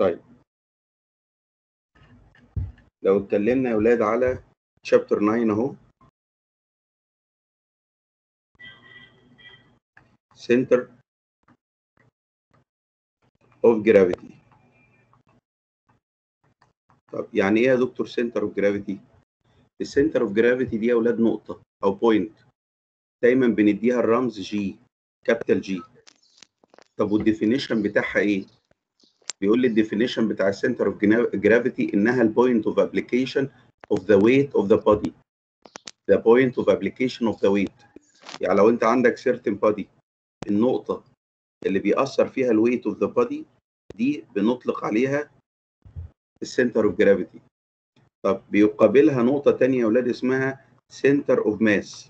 طيب لو اتكلمنا يا ولاد على شابتر 9 اهو center of gravity طب يعني ايه يا دكتور center of gravity السنتر اوف جرافيتي دي يا اولاد نقطه او بوينت دايما بنديها الرمز جي كابيتال جي طب والديفينيشن بتاعها ايه بيقول لي الديفينيشن بتاع السنتر اوف جرافيتي انها البوينت اوف ابليكيشن اوف ذا ويت اوف ذا بودي ذا بوينت اوف ابليكيشن اوف ذا ويت يعني لو انت عندك سيرتن بودي النقطه اللي بيأثر فيها الويت اوف ذا بودي دي بنطلق عليها السنتر اوف جرافيتي طب بيقابلها نقطة تانية يا ولاد اسمها سنتر اوف ماس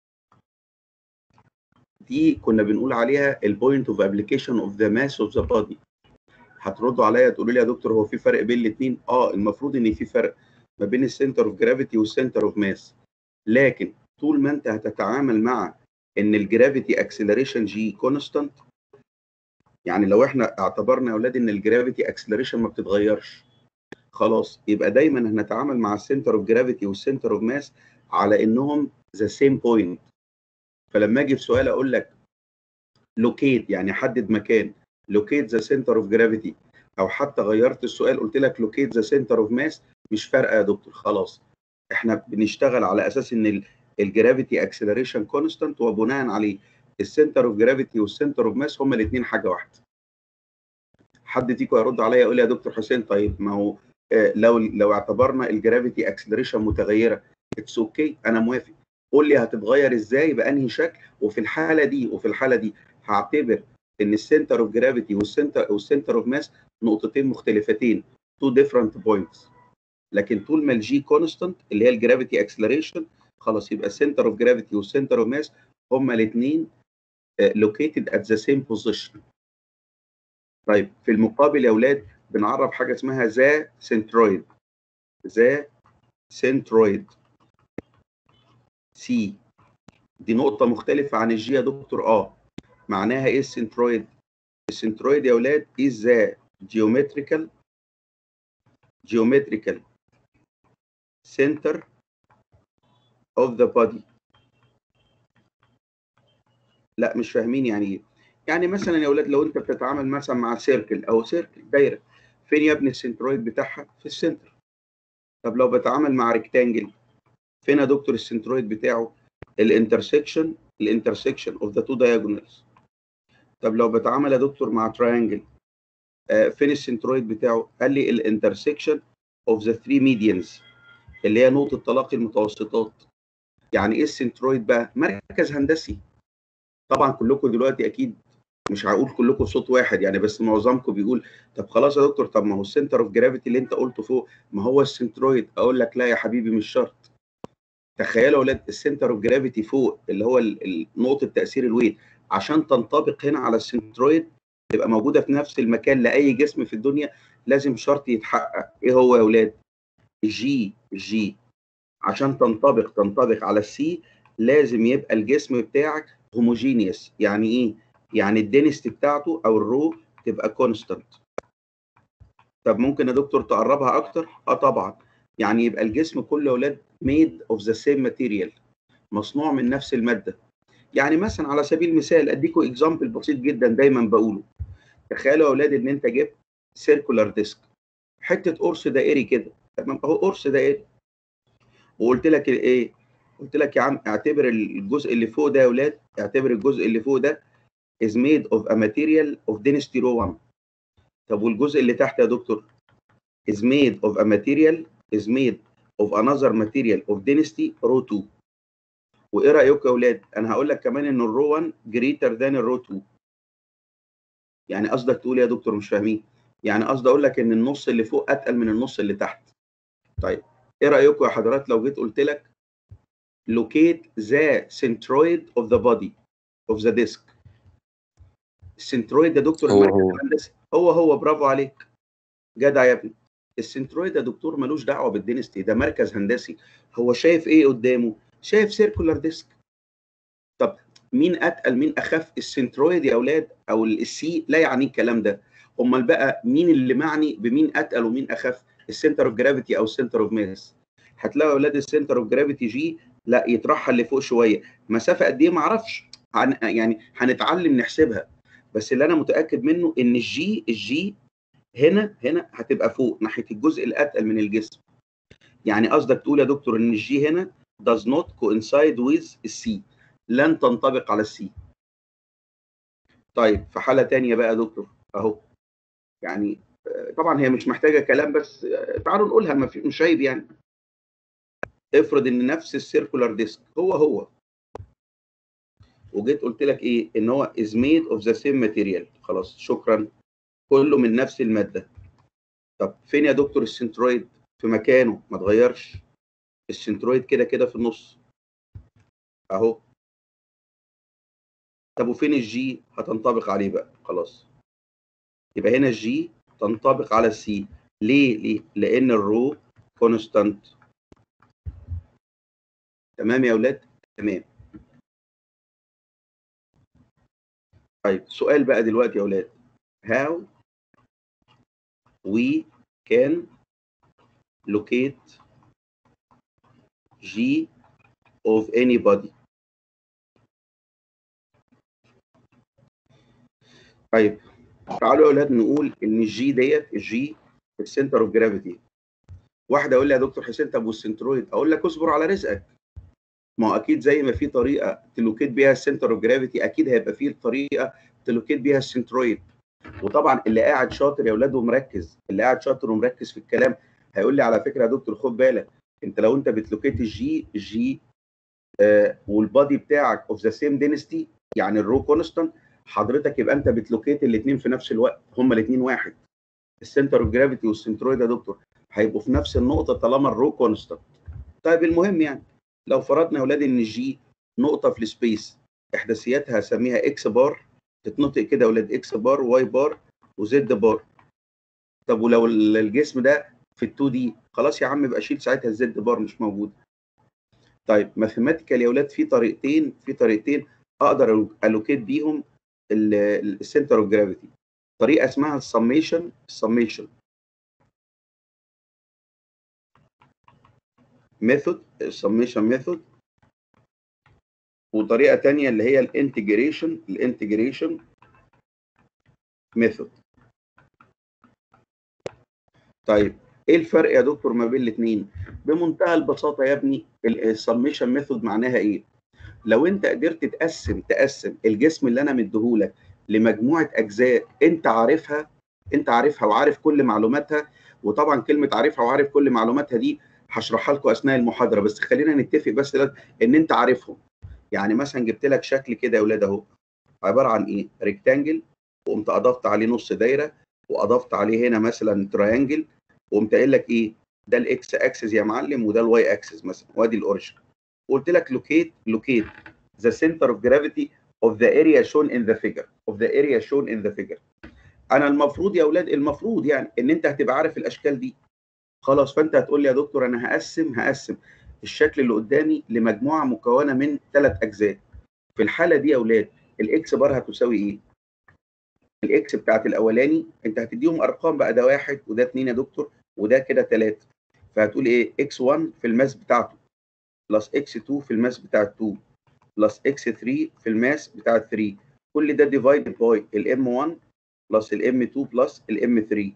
دي كنا بنقول عليها البوينت اوف ابليكيشن اوف ذا ماس اوف ذا بودي هتردوا عليا تقولوا لي يا دكتور هو في فرق بين الاثنين اه المفروض ان في فرق ما بين السنتر اوف جرافيتي والسنتر اوف ماس لكن طول ما انت هتتعامل مع ان الجرافيتي اكسلريشن جي كونستانت يعني لو احنا اعتبرنا يا اولاد ان الجرافيتي اكسلريشن ما بتتغيرش خلاص يبقى دايما هنتعامل مع السنتر اوف جرافيتي والسنتر اوف ماس على انهم ذا سيم بوينت فلما اجي في سؤال اقول لك لوكيت يعني حدد مكان لوكيت ذا سنتر اوف جرافيتي او حتى غيرت السؤال قلت لك لوكيت ذا سنتر اوف ماس مش فارقه يا دكتور خلاص احنا بنشتغل على اساس ان الجرافيتي اكسلريشن كونستانت وبناء عليه السنتر اوف جرافيتي والسنتر اوف ماس هما الاثنين حاجه واحده حد فيكم يرد عليا يقول لي يا دكتور حسين طيب ما هو لو لو اعتبرنا الجرافيتي اكسلريشن متغيره اتس اوكي okay. انا موافق قول لي هتتغير ازاي بانهي شكل وفي الحاله دي وفي الحاله دي هعتبر ان السنتر اوف جرافيتي والسنتر والسنتر اوف ماس نقطتين مختلفتين تو ديفرنت بوينتس لكن طول ما الجي كونستانت اللي هي الجرافيتي اكسلريشن خلاص يبقى السنتر اوف جرافيتي والسنتر اوف ماس هما الاثنين located at the same position طيب في المقابل يا اولاد بنعرف حاجه اسمها ذا سنترويد ذا سنترويد سي دي نقطة مختلفة عن الجي يا دكتور اه معناها ايه السنترويد؟ السنترويد يا اولاد is the geometrical geometrical center of the body لا مش فاهمين يعني ايه يعني مثلا يا اولاد لو انت بتتعامل مثلا مع سيركل او سيركل دايره فين يا ابني السنترويد بتاعها في السنتر طب لو بتعامل مع ريكتانجل فين يا دكتور السنترويد بتاعه الانترسكشن الانترسكشن اوف ذا تو دايجونالز طب لو بتعامل يا دكتور مع تراينجل آه فين السنترويد بتاعه قال لي الانترسكشن اوف ذا ثري ميديانز اللي هي نقطه تلاقي المتوسطات يعني ايه السنترويد بقى مركز هندسي طبعا كلكم دلوقتي اكيد مش هقول كلكم بصوت واحد يعني بس معظمكم بيقول طب خلاص يا دكتور طب ما هو السنتر اوف جرافيتي اللي انت قلته فوق ما هو السنترويد اقول لك لا يا حبيبي مش شرط تخيلوا يا اولاد السنتر اوف جرافيتي فوق اللي هو نقطه تاثير الويت عشان تنطبق هنا على السنترويد تبقى موجوده في نفس المكان لاي جسم في الدنيا لازم شرط يتحقق ايه هو يا اولاد الجي الجي عشان تنطبق تنطبق على السي لازم يبقى الجسم بتاعك هوموجينيوس يعني ايه يعني الدينستي بتاعته او الرو تبقى كونستانت طب ممكن يا دكتور تقربها اكتر اه طبعا يعني يبقى الجسم كله يا اولاد ميد اوف ذا سيم ماتيريال مصنوع من نفس الماده يعني مثلا على سبيل المثال اديكم اكزامبل بسيط جدا دايما بقوله تخيلوا يا اولاد ان انت جبت سيركولار ديسك حته قرص دائري كده تمام اهو قرص دائري وقلت لك ايه قلت لك يا عم اعتبر الجزء اللي فوق ده يا اولاد اعتبر الجزء اللي فوق ده is made of a material of density rho 1 طب والجزء اللي تحت يا دكتور is made of a material is made of another material of density rho 2 وايه رايكم يا اولاد انا هقول لك كمان ان الرو 1 greater than الرو 2 يعني قصدك تقول يا دكتور مش فاهمين يعني قصدي اقول لك ان النص اللي فوق اتقل من النص اللي تحت طيب ايه رايكم يا حضرات لو جيت قلت لك locate the centroid of the body of the disc السنترويد يا دكتور هو المركز هو. الهندسي هو هو برافو عليك جدع يا ابني السنترويد يا دكتور ملوش دعوه بالدينستي ده مركز هندسي هو شايف ايه قدامه شايف سيركولار ديسك طب مين اتقل مين اخف السنترويد يا اولاد او السي لا يعني الكلام ده امال بقى مين اللي معني بمين اتقل ومين اخف السنتر اوف جرافيتي او السنتر اوف ماس هتلاقوا اولاد السنتر اوف جرافيتي جي لا يترحل لفوق شويه مسافه قد ايه ما اعرفش هن... يعني هنتعلم نحسبها بس اللي انا متاكد منه ان الجي الجي هنا هنا هتبقى فوق ناحيه الجزء الاتقل من الجسم يعني قصدك تقول يا دكتور ان الجي هنا does not coincide with السي لن تنطبق على السي طيب في حاله تانية بقى يا دكتور اهو يعني طبعا هي مش محتاجه كلام بس تعالوا نقولها ما في مش عيب يعني افرض ان نفس السيركولار ديسك هو هو وجيت قلت لك ايه ان هو is made of the same material خلاص شكرا كله من نفس الماده طب فين يا دكتور السنترويد في مكانه ما اتغيرش السنترويد كده كده في النص اهو طب وفين الجي هتنطبق عليه بقى خلاص يبقى هنا الجي تنطبق على السي ليه ليه لان الرو كونستانت تمام يا اولاد تمام طيب سؤال بقى دلوقتي يا اولاد how we can locate g of anybody طيب تعالوا يا اولاد نقول ان الجي ديت الجي في السنتر اوف جرافيتي واحد يقول لي يا دكتور حسين طب والسنترويد اقول لك اصبر على رزقك ما هو اكيد زي ما في طريقه تلوكيت بيها السنتر اوف جرافيتي اكيد هيبقى في طريقه تلوكيت بيها السنترويد وطبعا اللي قاعد شاطر يا اولاد ومركز اللي قاعد شاطر ومركز في الكلام هيقول لي على فكره يا دكتور خد بالك انت لو انت بتلوكيت الجي الجي آه والبادي بتاعك اوف ذا سيم دينستي يعني الرو كونستانت حضرتك يبقى انت بتلوكيت الاثنين في نفس الوقت هما الاثنين واحد السنتر اوف جرافيتي والسنترويد يا دكتور هيبقوا في نفس النقطه طالما الرو كونستانت طيب المهم يعني لو فرضنا يا اولاد ان الجي نقطه في السبيس احداثياتها هسميها اكس بار تتنطق كده يا اولاد اكس بار واي بار وزد بار طب ولو الجسم ده في ال2 دي خلاص يا عم يبقى شيل ساعتها الزد بار مش موجود طيب ماثيماتيكال يا اولاد في طريقتين في طريقتين اقدر الوكيت بيهم السنتر اوف جرافيتي طريقه اسمها السميشن السميشن ميثود السميشن ميثود وطريقه ثانيه اللي هي الانتجريشن الانتجريشن ميثود طيب ايه الفرق يا دكتور ما بين الاثنين بمنتهى البساطه يا ابني السميشن ميثود معناها ايه لو انت قدرت تقسم تقسم الجسم اللي انا مديهولك لمجموعه اجزاء انت عارفها انت عارفها وعارف كل معلوماتها وطبعا كلمه عارفها وعارف كل معلوماتها دي هشرحها لكم اثناء المحاضره بس خلينا نتفق بس ان انت عارفهم يعني مثلا جبت لك شكل كده يا اولاد اهو عباره عن ايه ريكتانجل وقمت اضفت عليه نص دايره واضفت عليه هنا مثلا تراينجل وقمت قايل لك ايه ده الاكس اكسس يا معلم وده الواي اكسس مثلا وادي الاوريجن قلت لك لوكيت لوكيت the center of gravity of the area shown in the figure of the area shown in the figure انا المفروض يا اولاد المفروض يعني ان انت هتبقى عارف الاشكال دي خلاص فانت هتقول لي يا دكتور انا هقسم هقسم الشكل اللي قدامي لمجموعه مكونه من ثلاث اجزاء في الحاله دي يا اولاد الاكس بار هتساوي ايه الاكس بتاعت الاولاني انت هتديهم ارقام بقى ده واحد وده اثنين يا دكتور وده كده ثلاثه فهتقول ايه اكس 1 في الماس بتاعته بلس اكس 2 في الماس بتاع 2 بلس اكس 3 في الماس بتاع 3 كل ده ديفايدد باي الام 1 بلس الام 2 بلس الام 3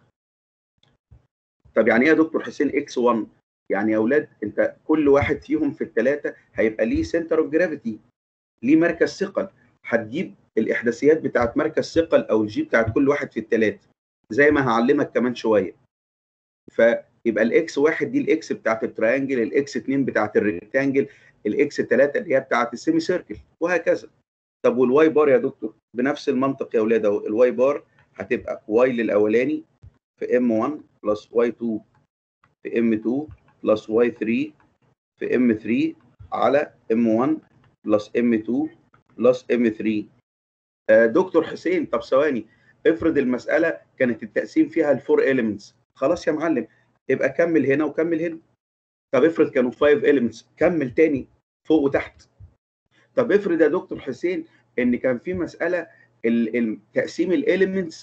طب يعني ايه يا دكتور حسين اكس 1 يعني يا اولاد انت كل واحد فيهم في الثلاثه هيبقى ليه سنتر اوف جرافيتي ليه مركز ثقل هتجيب الاحداثيات بتاعت مركز ثقل او الجي بتاعت كل واحد في الثلاثه زي ما هعلمك كمان شويه فيبقى الاكس واحد دي الاكس بتاعت التريانجل الاكس 2 بتاعت الريكتانجل الاكس 3 اللي هي بتاعت السيمي سيركل وهكذا طب والواي بار يا دكتور بنفس المنطق يا اولاد اهو الواي بار هتبقى واي للاولاني في ام 1 بلس واي 2 في ام 2 بلس واي 3 في ام 3 على ام 1 بلس ام 2 بلس ام 3 آه دكتور حسين طب ثواني افرض المساله كانت التقسيم فيها الفور اليمنتس خلاص يا معلم يبقى كمل هنا وكمل هنا طب افرض كانوا 5 اليمنتس كمل تاني فوق وتحت طب افرض يا دكتور حسين ان كان في مساله تقسيم الاليمنتس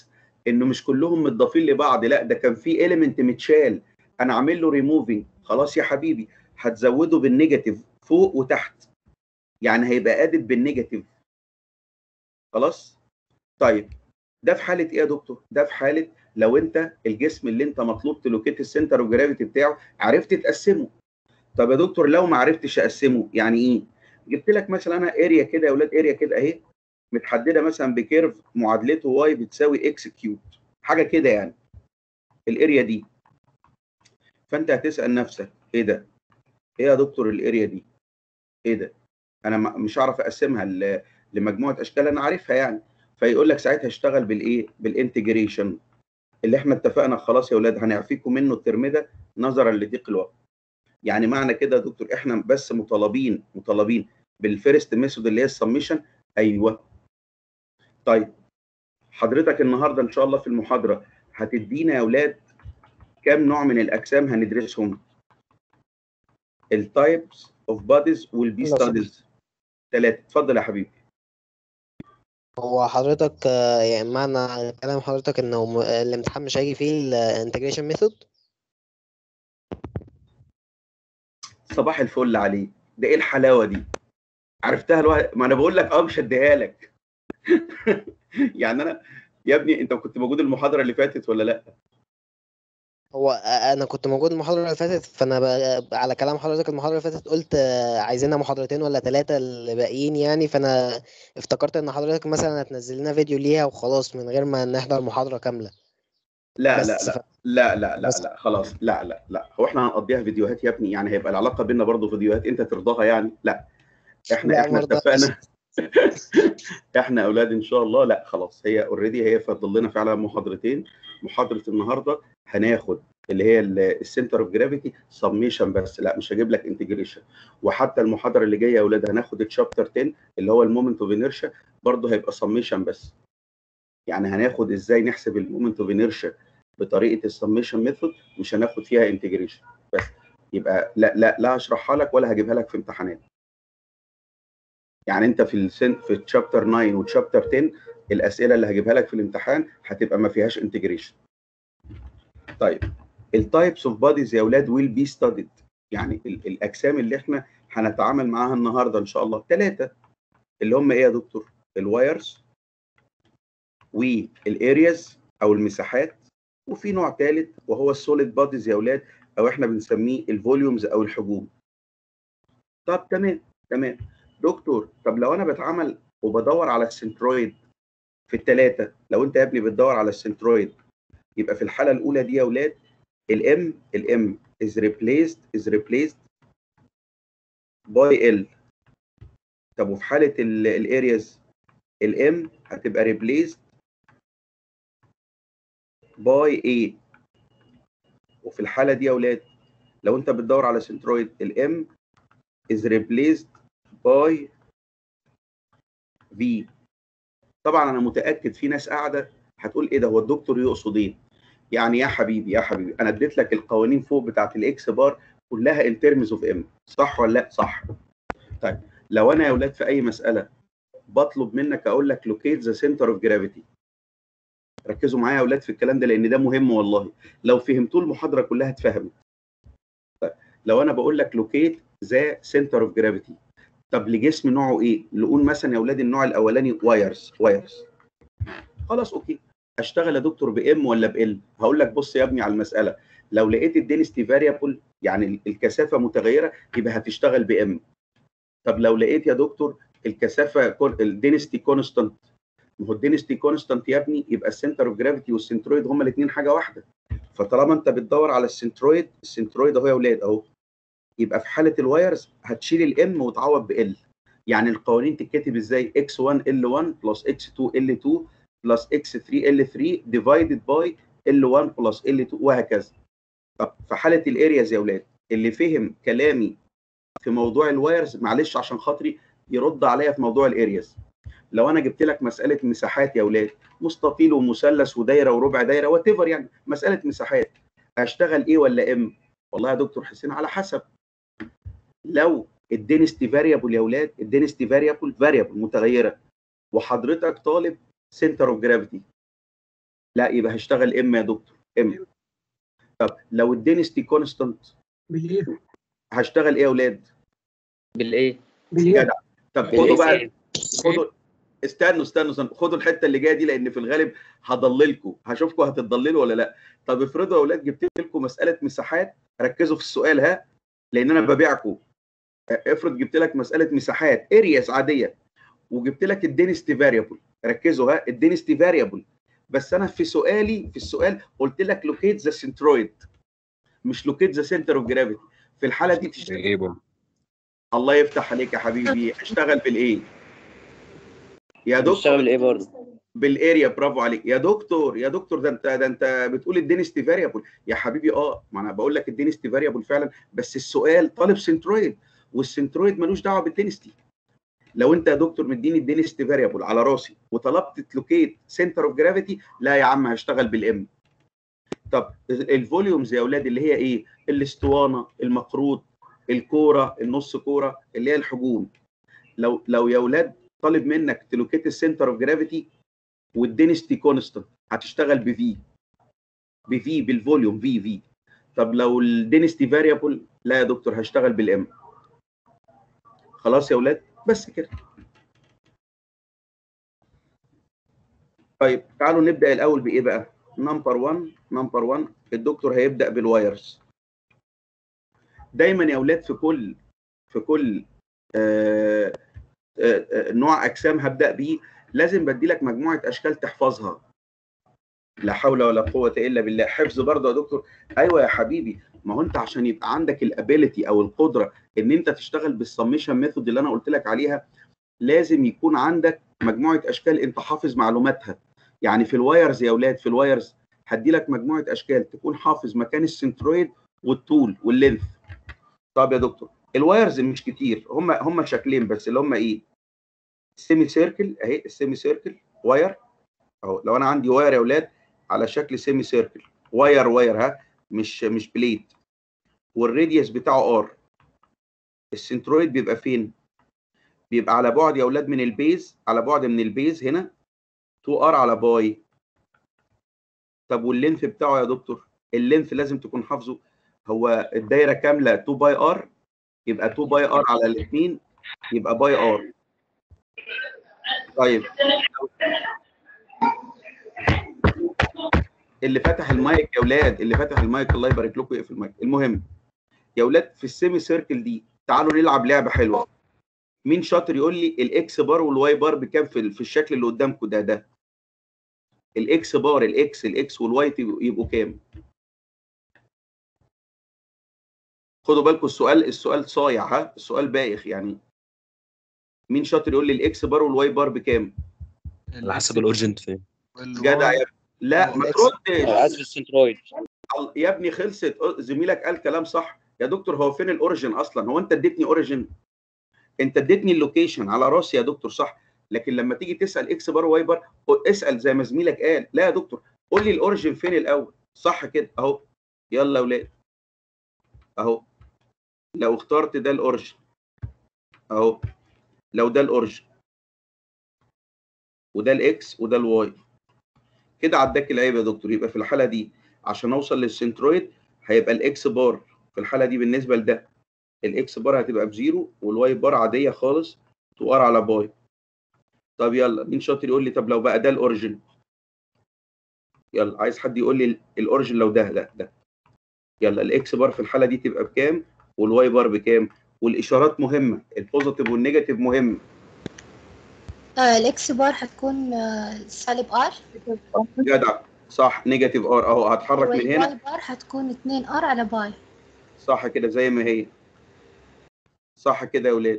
انه مش كلهم متضافين لبعض لا ده كان في اليمنت متشال انا عامل له ريموفينج خلاص يا حبيبي هتزوده بالنيجاتيف فوق وتحت يعني هيبقى ادد بالنيجاتيف خلاص طيب ده في حاله ايه يا دكتور ده في حاله لو انت الجسم اللي انت مطلوب تلوكيت السنتر اوف جرافيتي بتاعه عرفت تقسمه طب يا دكتور لو ما عرفتش اقسمه يعني ايه جبت لك مثلا انا اريا كده يا اولاد اريا كده اهي متحدده مثلا بكيرف معادلته واي بتساوي اكس كيوب حاجه كده يعني الاريا دي فانت هتسال نفسك ايه ده ايه يا دكتور الاريا دي ايه ده انا مش هعرف اقسمها لمجموعه اشكال انا عارفها يعني فيقول لك ساعتها اشتغل بالايه بالانتجريشن اللي احنا اتفقنا خلاص يا اولاد هنعفيكم منه الترم ده نظرا لضيق الوقت يعني معنى كده يا دكتور احنا بس مطالبين مطالبين بالفيرست ميثود اللي هي السميشن ايوه طيب حضرتك النهارده ان شاء الله في المحاضره هتدينا يا اولاد كام نوع من الاجسام هندرسهم التايبس اوف بوديز والبي ستاديز ثلاثه اتفضل يا حبيبي هو حضرتك يعني معنى كلام حضرتك انه الامتحان مش هيجي فيه الانتجريشن ميثود صباح الفل عليه ده ايه الحلاوه دي عرفتها الواحد ما انا بقول لك اه مش هديها لك يعني انا يا ابني انت كنت موجود المحاضره اللي فاتت ولا لا هو انا كنت موجود المحاضره اللي فاتت فانا على كلام حضرتك المحاضره اللي فاتت قلت عايزينها محاضرتين ولا ثلاثه اللي باقيين يعني فانا افتكرت ان حضرتك مثلا هتنزل لنا فيديو ليها وخلاص من غير ما نحضر محاضره كامله لا لا لا, ف... لا لا لا لا خلاص لا لا لا هو احنا هنقضيها فيديوهات يا ابني يعني هيبقى العلاقه بيننا برضه فيديوهات انت ترضاها يعني لا احنا لا احنا اتفقنا احنا اولاد ان شاء الله لا خلاص هي اوريدي هي فاضل لنا فعلا محاضرتين محاضره النهارده هناخد اللي هي السنتر اوف جرافيتي سميشن بس لا مش هجيب لك انتجريشن وحتى المحاضره اللي جايه يا اولاد هناخد الشابتر 10 اللي هو المومنت اوف انيرشيا برضه هيبقى سميشن بس يعني هناخد ازاي نحسب المومنت اوف انيرشيا بطريقه السميشن ميثود مش هناخد فيها انتجريشن بس يبقى لا لا لا هشرحها لك ولا هجيبها لك في امتحانات يعني انت في السن في الشابتر 9 والشابتر 10 الاسئله اللي هجيبها لك في الامتحان هتبقى ما فيهاش انتجريشن طيب التايبس اوف بوديز يا اولاد ويل بي ستاديد يعني الاجسام اللي احنا هنتعامل معاها النهارده ان شاء الله ثلاثه اللي هم ايه يا دكتور الوايرز والارياز او المساحات وفي نوع ثالث وهو السوليد بوديز يا اولاد او احنا بنسميه الفوليومز او الحجوم طب تمام تمام دكتور طب لو انا بتعامل وبدور على السنترويد في الثلاثه لو انت يا ابني بتدور على السنترويد يبقى في الحاله الاولى دي يا اولاد الام الام is replaced is replaced by L طب وفي حاله الارياز الام هتبقى replaced by A وفي الحاله دي يا اولاد لو انت بتدور على سنترويد الام is replaced by V طبعا انا متاكد في ناس قاعده هتقول ايه ده هو الدكتور يقصد ايه يعني يا حبيبي يا حبيبي انا اديت لك القوانين فوق بتاعت الاكس بار كلها ان ترمز اوف ام صح ولا لا صح طيب لو انا يا اولاد في اي مساله بطلب منك اقول لك لوكيت ذا سنتر اوف جرافيتي ركزوا معايا يا اولاد في الكلام ده لان ده مهم والله لو فهمتوا المحاضره كلها اتفهمت طيب لو انا بقول لك لوكيت ذا سنتر اوف جرافيتي طب لجسم نوعه ايه نقول مثلا يا اولاد النوع الاولاني وايرز وايرز خلاص اوكي اشتغل يا دكتور بام ولا بال هقول لك بص يا ابني على المساله لو لقيت الدينستي فاريبل يعني الكثافه متغيره يبقى هتشتغل بام طب لو لقيت يا دكتور الكثافه الدينستي كونستانت ما هو الدينستي كونستانت يا ابني يبقى السنتر اوف جرافيتي والسنترويد هما الاثنين حاجه واحده فطالما انت بتدور على السنترويد السنترويد اهو يا اولاد اهو يبقى في حاله الوايرز هتشيل الام وتعوض بال يعني القوانين تتكتب ازاي x1 l1 بلس x2 l2 بلس x3 l3 ديفايدد باي l1 بلس l2 وهكذا طب في حاله الارياز يا اولاد اللي فهم كلامي في موضوع الوايرز معلش عشان خاطري يرد عليا في موضوع الارياز لو انا جبت لك مساله مساحات يا اولاد مستطيل ومثلث ودايره وربع دايره وات يعني مساله مساحات هشتغل ايه ولا ام والله يا دكتور حسين على حسب لو الدينستي فاريبل يا اولاد الدينستي فاريبل فاريبل متغيره وحضرتك طالب سنتر اوف جرافيتي لا يبقى هشتغل ام يا دكتور ام طب لو الدينستي كونستانت بالايه هشتغل ايه يا اولاد بالايه بالايه جدع طب خدوا بقى بالايه خدوا استنوا استنوا استنوا خدوا الحته اللي جايه دي لان في الغالب هضللكم هشوفكم هتضللوا ولا لا طب افرضوا يا اولاد جبت لكم مساله مساحات ركزوا في السؤال ها لان انا ببيعكم افرض جبت لك مساله مساحات ارياس عاديه وجبت لك الدينستي فاريبل ركزوا ها الدينستي فاريبل بس انا في سؤالي في السؤال قلت لك لوكيت ذا سنترويد مش لوكيت ذا سنتر اوف جرافيتي في الحاله دي تشتغل ايه بقى الله يفتح عليك يا حبيبي اشتغل بالايه يا بتشتغل دكتور بالايه برضه بالاريا برافو عليك يا دكتور يا دكتور ده انت ده انت بتقول الدينستي فاريبل يا حبيبي اه ما انا بقول لك الدينستي فاريبل فعلا بس السؤال طالب سنترويد والسنترويد ملوش دعوه بالدينستي لو انت يا دكتور مديني الدينستي فاريبل على راسي وطلبت تلوكيت سنتر اوف جرافيتي لا يا عم هشتغل بالام طب الفوليومز يا اولاد اللي هي ايه الاسطوانه المقروط الكوره النص كوره اللي هي الحجوم لو لو يا اولاد طالب منك تلوكيت السنتر اوف جرافيتي والدينستي كونستنت هتشتغل بفي بفي بالفوليوم في في طب لو الدينستي فاريبل لا يا دكتور هشتغل بالام خلاص يا اولاد بس كده طيب تعالوا نبدا الاول بايه بقى نمبر 1 نمبر 1 الدكتور هيبدا بالوايرز دايما يا اولاد في كل في كل آه آه آه نوع اجسام هبدا بيه لازم بدي لك مجموعه اشكال تحفظها لا حول ولا قوه الا بالله حفظ برضه يا دكتور ايوه يا حبيبي ما هو انت عشان يبقى عندك الابيليتي او القدره ان انت تشتغل بالسميشن ميثود اللي انا قلت لك عليها لازم يكون عندك مجموعه اشكال انت حافظ معلوماتها يعني في الوايرز يا اولاد في الوايرز هدي لك مجموعه اشكال تكون حافظ مكان السنترويد والطول واللينث طب يا دكتور الوايرز مش كتير هم هم شكلين بس اللي هم ايه سيمي سيركل اهي السيمي سيركل واير اهو لو انا عندي واير يا اولاد على شكل سيمي سيركل واير واير ها مش مش بليت والراديوس بتاعه ار السنترويد بيبقى فين بيبقى على بعد يا اولاد من البيز على بعد من البيز هنا 2 ار على باي طب واللينث بتاعه يا دكتور اللينث لازم تكون حافظه هو الدايره كامله 2 باي ار يبقى 2 باي ار على الاثنين يبقى باي ار طيب اللي فتح المايك يا اولاد اللي فتح المايك الله يبارك لكم يقفل المايك المهم يا اولاد في السيمي سيركل دي تعالوا نلعب لعبه حلوه مين شاطر يقول لي الاكس بار والواي بار بكام في في الشكل اللي قدامكم ده ده الاكس بار الاكس الاكس والواي يبقوا كام خدوا بالكم السؤال السؤال صايع ها السؤال بايخ يعني مين شاطر يقول لي الاكس بار والواي بار بكام على حسب الاورجنت فين جدع يا ابني. لا ما الإكس. تردش على حسب السنترويد يا ابني خلصت زميلك قال كلام صح يا دكتور هو فين الاوريجن اصلا هو انت اديتني اوريجن انت اديتني اللوكيشن على راسي يا دكتور صح لكن لما تيجي تسال اكس بار واي بار اسال زي ما زميلك قال لا يا دكتور قول لي الاوريجن فين الاول صح كده اهو يلا يا اولاد اهو لو اخترت ده الاوريجن اهو لو ده الاوريجن وده الاكس وده الواي كده عداك العيب يا دكتور يبقى في الحاله دي عشان اوصل للسنترويد هيبقى الاكس بار في الحاله دي بالنسبه لده الاكس بار هتبقى بزيرو والواي بار عاديه خالص 2 ار على باي طب يلا مين شاطر يقول لي طب لو بقى ده الاوريجن يلا عايز حد يقول لي الاوريجن لو ده ده ده يلا الاكس بار في الحاله دي تبقى بكام والواي بار بكام والاشارات مهمه البوزيتيف والنيجاتيف مهم آه، الاكس بار هتكون آه، سالب ار جدع صح نيجاتيف ار اهو هتحرك من هنا والواي بار هتكون 2 ار على باي صح كده زي ما هي صح كده يا ولاد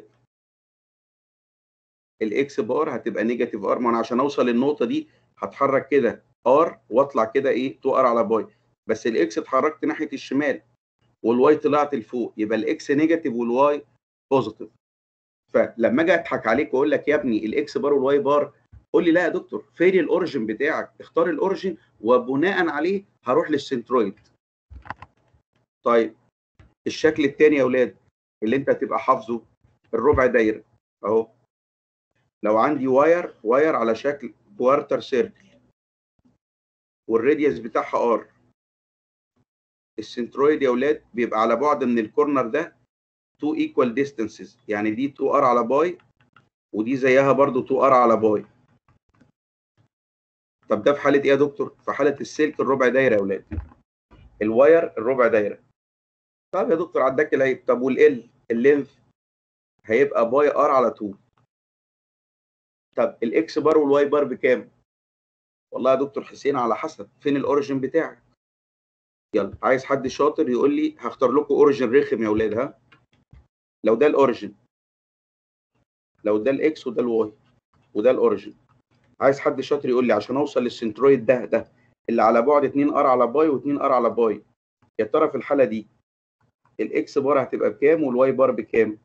الاكس بار هتبقى نيجاتيف ار ما انا عشان اوصل للنقطه دي هتحرك كده ار واطلع كده ايه 2 ار على باي بس الاكس اتحركت ناحيه الشمال والواي طلعت لفوق يبقى الاكس نيجاتيف والواي بوزيتيف فلما اجي اضحك عليك واقول لك يا ابني الاكس بار والواي بار قول لي لا يا دكتور فين الاوريجن بتاعك اختار الاوريجن وبناء عليه هروح للسنترويد طيب الشكل الثاني يا اولاد اللي انت هتبقى حافظه الربع دايره اهو لو عندي واير واير على شكل كوارتر سيركل والراديوس بتاعها ار السنترويد يا اولاد بيبقى على بعد من الكورنر ده 2 equal distances يعني دي 2 ار على باي ودي زيها برضو 2 ار على باي طب ده في حاله ايه يا دكتور في حاله السلك الربع دايره يا اولاد الواير الربع دايره طب يا دكتور عداك العيب طب والال اللينث هيبقى باي ار على 2 طب الاكس بار والواي بار بكام والله يا دكتور حسين على حسب فين الاوريجن بتاعك يلا عايز حد شاطر يقول لي هختار لكم اوريجن رخم يا اولاد ها لو ده الاوريجن لو ده الاكس وده الواي وده الاوريجن عايز حد شاطر يقول لي عشان اوصل للسنترويد ده ده اللي على بعد 2 ار على باي و2 ار على باي يا ترى في الحاله دي الاكس بار هتبقى بكام والواي بار بكام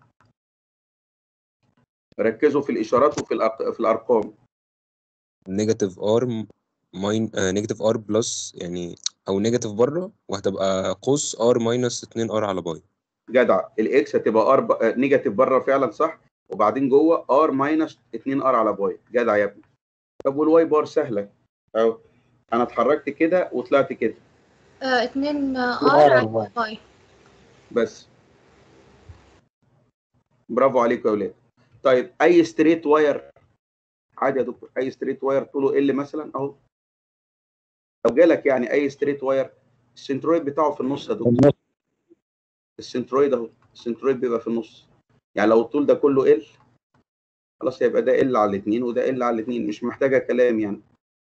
ركزوا في الاشارات وفي الأرق... في الارقام نيجاتيف ار ماين نيجاتيف ار بلس يعني او نيجاتيف بره وهتبقى قوس ار ماينس 2 ار على باي جدع الاكس هتبقى ار ب... نيجاتيف بره فعلا صح وبعدين جوه ار ماينس 2 ار على باي جدع يا ابني طب والواي بار سهله اهو انا اتحركت كده وطلعت كده آه، اتنين آه، ار ار على على باي. باي بس برافو عليكم يا اولاد طيب اي ستريت واير عادي يا دكتور اي ستريت واير طوله ال مثلا اهو لو جالك يعني اي ستريت واير السنترويد بتاعه في النص يا دكتور السنترويد اهو السنترويد بيبقى في النص يعني لو الطول ده كله ال خلاص هيبقى ده ال على الاثنين وده ال على الاثنين مش محتاجه كلام يعني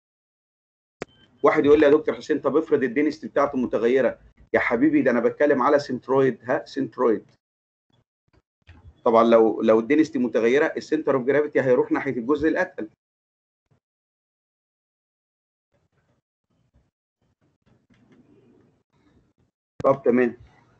واحد يقول لي يا دكتور حسين طب افرض الدينستي بتاعته متغيره يا حبيبي ده انا بتكلم على سنترويد ها سنترويد طبعا لو لو الدينستي متغيره السنتر اوف جرافيتي هيروح ناحيه الجزء الاتقل طب تمام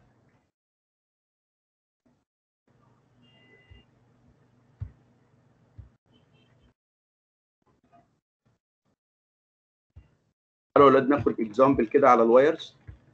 تعالوا يا ولاد ناخد اكزامبل كده على الوايرز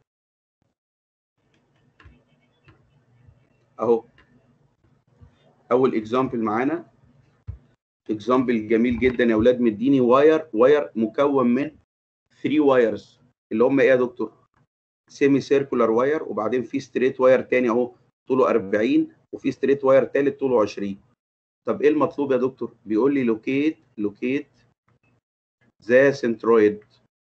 اهو اول اكزامبل معانا اكزامبل جميل جدا يا اولاد مديني واير واير مكون من 3 وايرز اللي هم ايه يا دكتور سيمي سيركولار واير وبعدين في ستريت واير تاني اهو طوله 40 وفي ستريت واير تالت طوله 20 طب ايه المطلوب يا دكتور بيقول لي لوكيت لوكيت ذا سنترويد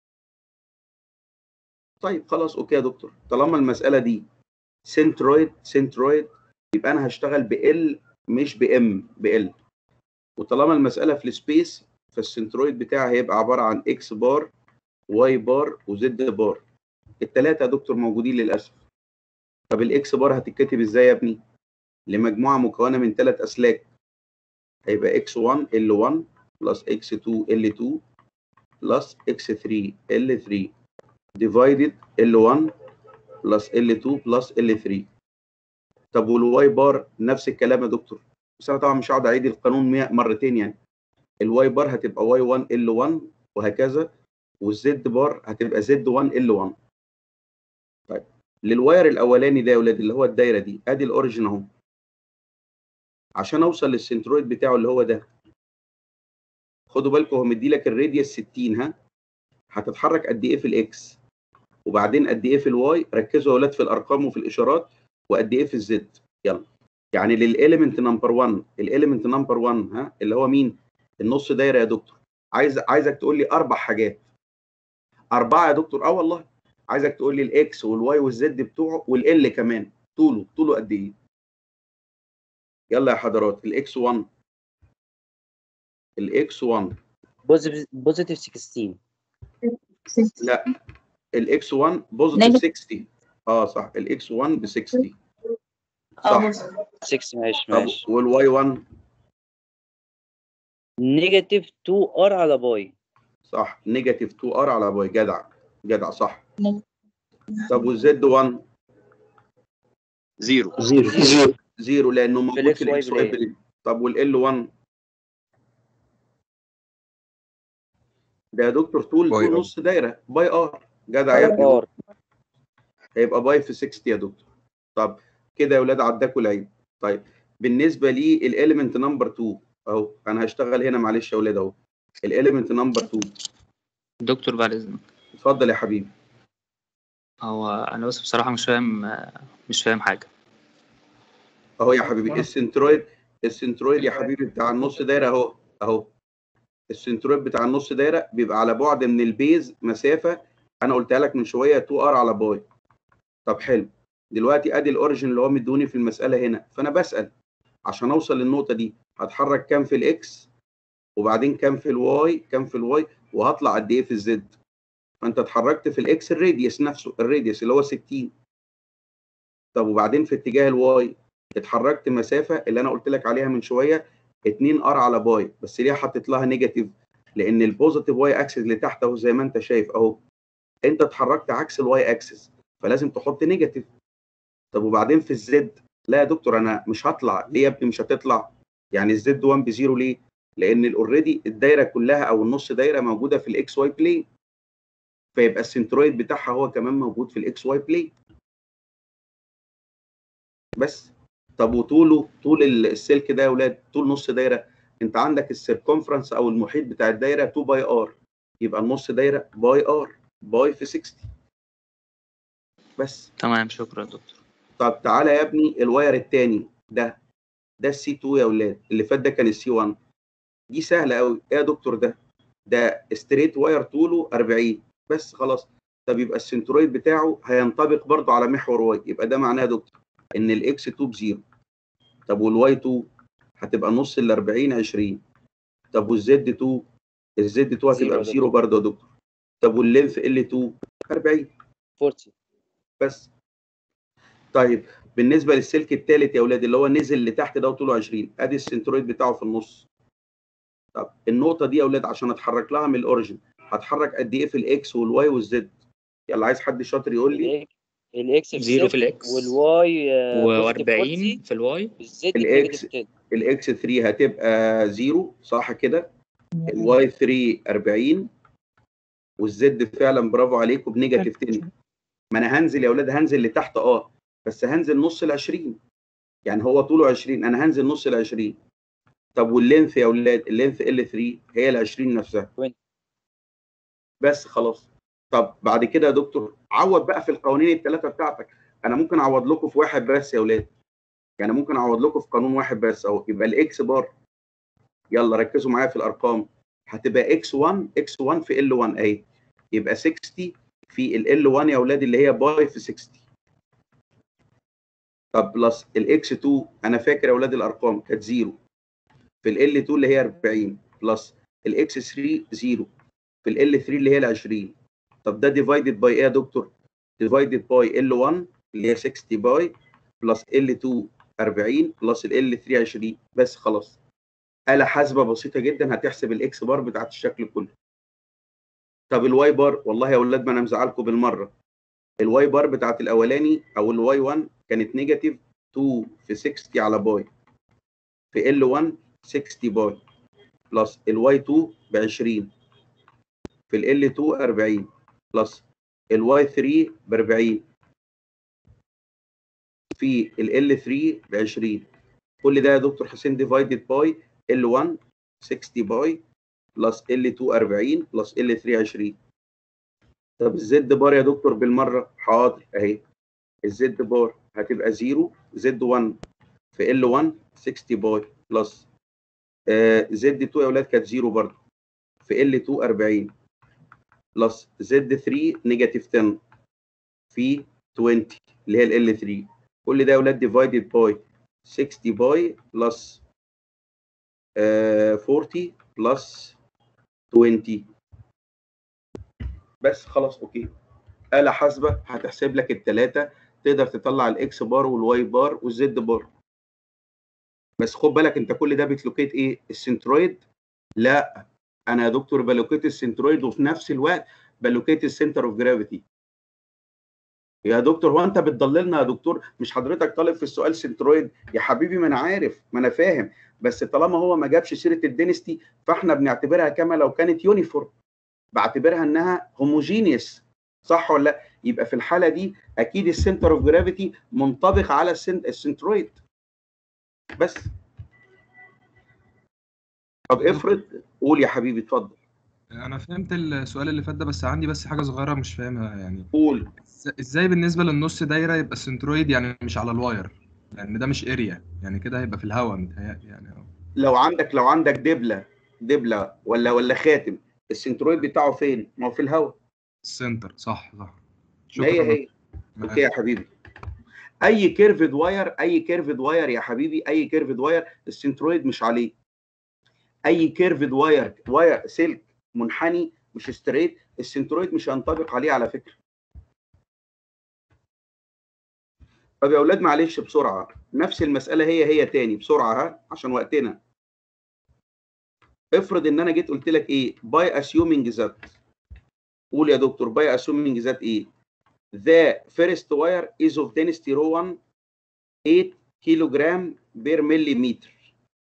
طيب خلاص اوكي يا دكتور طالما المساله دي سنترويد سنترويد يبقى انا هشتغل بال مش بام بال وطالما المساله في السبيس فالسنترويد بتاعي هيبقى عباره عن اكس بار واي بار وزد بار الثلاثه يا دكتور موجودين للاسف طب الاكس بار هتتكتب ازاي يا ابني لمجموعه مكونه من ثلاث اسلاك هيبقى اكس 1 ال 1 بلس اكس 2 ال 2 بلس اكس 3 ال 3 divided L1 plus L2 plus L3 طب والواي بار نفس الكلام يا دكتور بس انا طبعا مش هقعد اعيد القانون مية- مرتين يعني الواي بار هتبقى واي 1 ال 1 وهكذا والزد بار هتبقى زد 1 ال 1 طيب للواير الاولاني ده يا ولاد اللي هو الدايره دي ادي الاوريجن اهو عشان اوصل للسنترويد بتاعه اللي هو ده خدوا بالكم هو مدي لك الراديوس 60 ها هتتحرك قد ايه في الاكس وبعدين قد ايه في الواي ركزوا يا اولاد في الارقام وفي الاشارات وقد ايه في الزد يلا يعني للاليمنت نمبر 1 الاليمنت نمبر 1 ها اللي هو مين النص دايره يا دكتور عايز عايزك تقول لي اربع حاجات اربعه يا دكتور اه والله عايزك تقول لي الاكس والواي والزد بتوعه والال كمان طوله طوله قد ايه يلا يا حضرات الاكس 1 الاكس 1 بوزيتيف 16 لا الاكس 1 بوزيتيف 60 اه صح الاكس 1 ب 60 صح 6 ماشي طب ماشي والواي 1 نيجاتيف 2 ار على باي صح نيجاتيف 2 ار على باي جدع جدع صح طب والزد 1 زيرو زيرو زيرو لانه موجود الإكس في واي الاكس واي بلاي. بلاي. طب والال 1 ده يا دكتور طول باي طول ار. نص دايره باي ار جدع يا ابني ار هيبقى باي في 60 يا دكتور طب كده يا ولاد عداكوا العيب طيب بالنسبه لي الاليمنت نمبر 2 اهو انا هشتغل هنا معلش يا ولاد اهو الاليمنت نمبر 2 دكتور بعد اذنك اتفضل يا حبيبي هو انا بس بصراحه مش فاهم مش فاهم حاجه اهو يا حبيبي السنترويد السنترويد يا حبيبي بتاع النص دايره اهو اهو السنترويد بتاع النص دايره بيبقى على بعد من البيز مسافه انا قلتها لك من شويه 2 ار على باي طب حلو دلوقتي ادي الاوريجن اللي هو مدوني في المساله هنا فانا بسال عشان اوصل للنقطه دي هتحرك كام في الاكس وبعدين كام في الواي كام في الواي وهطلع قد ايه في الزد فانت اتحركت في الاكس الراديوس نفسه الراديوس اللي هو 60 طب وبعدين في اتجاه الواي اتحركت مسافه اللي انا قلت لك عليها من شويه 2 ار على باي بس ليه حطيت لها نيجاتيف لان البوزيتيف واي اكسس اللي تحت اهو زي ما انت شايف اهو انت اتحركت عكس الواي اكسس فلازم تحط نيجاتيف طب وبعدين في الزد لا يا دكتور انا مش هطلع ليه يا ابني مش هتطلع يعني الزد 1 بزيرو ليه لان اوريدي الدايره كلها او النص دايره موجوده في الاكس واي بلين فيبقى السنترويد بتاعها هو كمان موجود في الاكس واي بلين بس طب وطوله طول السلك ده يا اولاد طول نص دايره انت عندك السيركونفرنس او المحيط بتاع الدايره 2 باي ار يبقى النص دايره باي ار باي في 60 بس تمام شكرا يا دكتور طب تعالى يا ابني الواير الثاني ده ده السي 2 يا اولاد اللي فات ده كان السي 1 دي سهله قوي ايه يا دكتور ده ده ستريت واير طوله 40 بس خلاص طب يبقى السنترويد بتاعه هينطبق برضه على محور واي يبقى ده معناه يا دكتور ان الاكس 2 بزيرو طب والواي 2 هتبقى نص ال 40 20 طب والزد 2 الزد 2 زيرو هتبقى يا بزيرو برضه يا دكتور طب واللينث ال 2 40 40 بس طيب بالنسبه للسلك الثالث يا اولاد اللي هو نزل لتحت ده وطوله 20 ادي السنترويد بتاعه في النص طب النقطه دي يا اولاد عشان اتحرك لها من الاوريجن هتحرك قد ايه في الاكس والواي والزد يلا عايز حد شاطر يقول لي الاكس في زيرو في صفر الإكس. والواي و40 في الواي بالزد الإكس. نيجاتيف 10 الاكس 3 هتبقى 0 صح كده الواي 3 40 والزد فعلا برافو عليكم بنيجاتيف 10 ما انا هنزل يا اولاد هنزل لتحت اه بس هنزل نص ال 20 يعني هو طوله 20 انا هنزل نص ال 20 طب واللينث يا اولاد اللينث ال 3 هي ال 20 نفسها 20. بس خلاص طب بعد كده يا دكتور عوض بقى في القوانين الثلاثه بتاعتك انا ممكن اعوض لكم في واحد بس يا اولاد يعني ممكن اعوض لكم في قانون واحد بس اهو يبقى الاكس بار يلا ركزوا معايا في الارقام هتبقى اكس 1 اكس 1 في ال 1 اهي يبقى 60 في ال 1 يا اولاد اللي هي باي في 60 طب بلس الاكس 2 انا فاكر يا اولاد الارقام كانت 0 في ال 2 اللي هي 40 بلس الاكس 3 0 في ال 3 اللي هي ال 20 طب ده ديفايدد باي ايه يا دكتور؟ ديفايدد باي ال 1 اللي هي 60 باي بلس ال 2 40 بلس ال 3 20 بس خلاص آلة حاسبة بسيطة جدا هتحسب الاكس بار بتاعت الشكل كله طب الواي بار والله يا اولاد ما انا مزعلكم بالمره الواي بار بتاعت الاولاني او الواي 1 كانت نيجاتيف 2 في 60 على باي في ال 1 60 باي بلس الواي 2 ب 20 في ال 2 40 بلس الواي 3 ب 40 في ال 3 ب 20 كل ده يا دكتور حسين ديفايدد باي ال 1 60 باي بلس ال 2 40 بلس ال 3 20 طب الزد بار يا دكتور بالمره حاضر اهي الزد بار هتبقى 0 زد 1 في ال 1 60 باي بلس آه زد 2 يا اولاد كانت 0 برضه في ال 2 40 بلس زد 3 نيجاتيف 10 في 20 اللي هي ال 3 كل ده يا اولاد ديفايدد باي 60 باي بلس آه 40 بلس 20 بس خلاص اوكي آلة حاسبة هتحسب لك الثلاثة تقدر تطلع الاكس بار والواي بار والزد بار بس خد بالك انت كل ده بتلوكيت ايه السنترويد لا انا يا دكتور بلوكيت السنترويد وفي نفس الوقت بلوكيت السنتر اوف جرافيتي يا دكتور هو انت بتضللنا يا دكتور مش حضرتك طالب في السؤال سنترويد يا حبيبي ما انا عارف ما انا فاهم بس طالما هو ما جابش سيره الدينستي فاحنا بنعتبرها كما لو كانت يونيفورم بعتبرها انها هوموجينيوس صح ولا لا يبقى في الحاله دي اكيد السنتر اوف جرافيتي منطبق على السنت السنترويد بس طب افرض قول يا حبيبي اتفضل انا فهمت السؤال اللي فات ده بس عندي بس حاجه صغيره مش فاهمها يعني قول إز- ازاي بالنسبه للنص دايره يبقى سنترويد يعني مش على الواير لان ده مش اريا يعني كده هيبقى في الهواء متهيألي يعني أهو. لو عندك لو عندك دبله دبله ولا ولا خاتم السنترويد بتاعه فين؟ ما هو في الهواء السنتر صح صح ما هي شكرا هي اوكي يا حبيبي اي كيرفد واير اي كيرفد واير يا حبيبي اي كيرفد واير السنترويد مش عليه اي كيرفد واير واير سلك منحني مش ستريت السنترويد مش هينطبق عليه على فكره طب يا اولاد معلش بسرعه نفس المساله هي هي تاني بسرعه ها عشان وقتنا افرض ان انا جيت قلت لك ايه باي اسيومينج ذات قول يا دكتور باي اسيومينج ذات ايه the first wire is of density rho 1 8 كيلوجرام بير مليمتر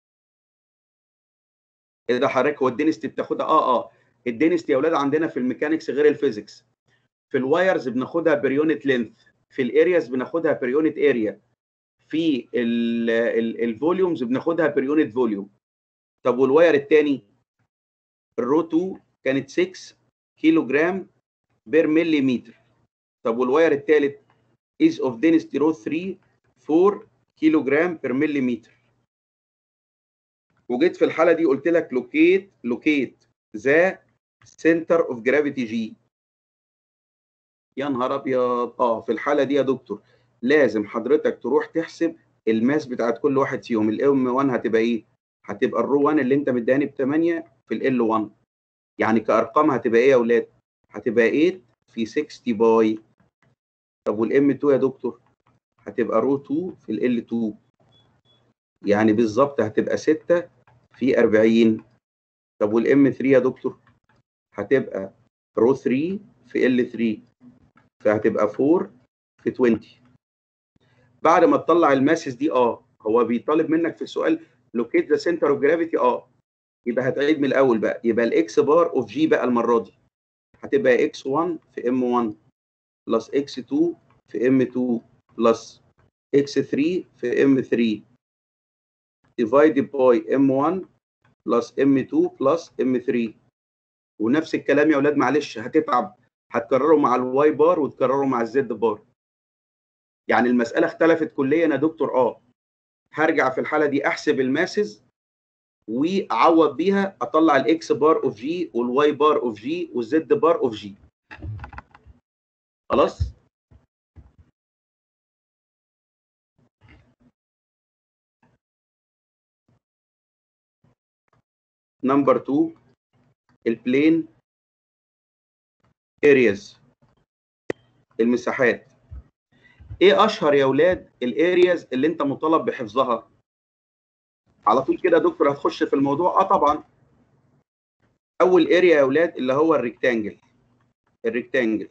ايه ده حضرتك هو الدنستي بتاخدها اه اه الدنستي يا اولاد عندنا في الميكانيكس غير الفيزيكس في الوايرز بناخدها بير يونت لينث في الارياز بناخدها بير يونت اريا في الفوليومز بناخدها بير يونت فوليوم طب والواير الثاني الرو 2 كانت 6 كيلو جرام بير مليمتر طب والواير الثالث is of density rho 3 4 كيلو جرام بير مليمتر وجيت في الحاله دي قلت لك لوكيت لوكيت ذا سنتر اوف جرافيتي جي يا نهار ابيض اه في الحاله دي يا دكتور لازم حضرتك تروح تحسب الماس بتاعت كل واحد فيهم الام 1 هتبقى ايه؟ هتبقى الرو 1 اللي انت مداني ب 8 في ال 1 يعني كارقام هتبقى ايه يا اولاد؟ هتبقى 8 في 60 باي طب والام 2 يا دكتور هتبقى رو 2 في ال 2 يعني بالظبط هتبقى 6 في 40 طب والام 3 يا دكتور هتبقى رو 3 في ال 3 فهتبقى 4 في 20 بعد ما تطلع الماسس دي اه هو بيطالب منك في السؤال لوكيت ذا سنتر اوف جرافيتي اه يبقى هتعيد من الاول بقى يبقى الاكس بار اوف جي بقى المره دي هتبقى اكس 1 في ام 1 بلس اكس 2 في ام 2 بلس اكس 3 في ام 3 divided by ام 1 بلس ام 2 بلس ام 3 ونفس الكلام يا اولاد معلش هتتعب هتكرره مع الواي بار وتكرره مع الزد بار يعني المساله اختلفت كليا يا دكتور اه هرجع في الحاله دي احسب الماسز واعوض بيها اطلع الاكس بار اوف جي والواي بار اوف جي والزد بار اوف جي خلاص نمبر 2 البلين ارياز المساحات ايه اشهر يا اولاد الارياز اللي انت مطالب بحفظها على طول كده يا دكتور هتخش في الموضوع اه طبعا اول اريا يا اولاد اللي هو الريكتانجل الريكتانجل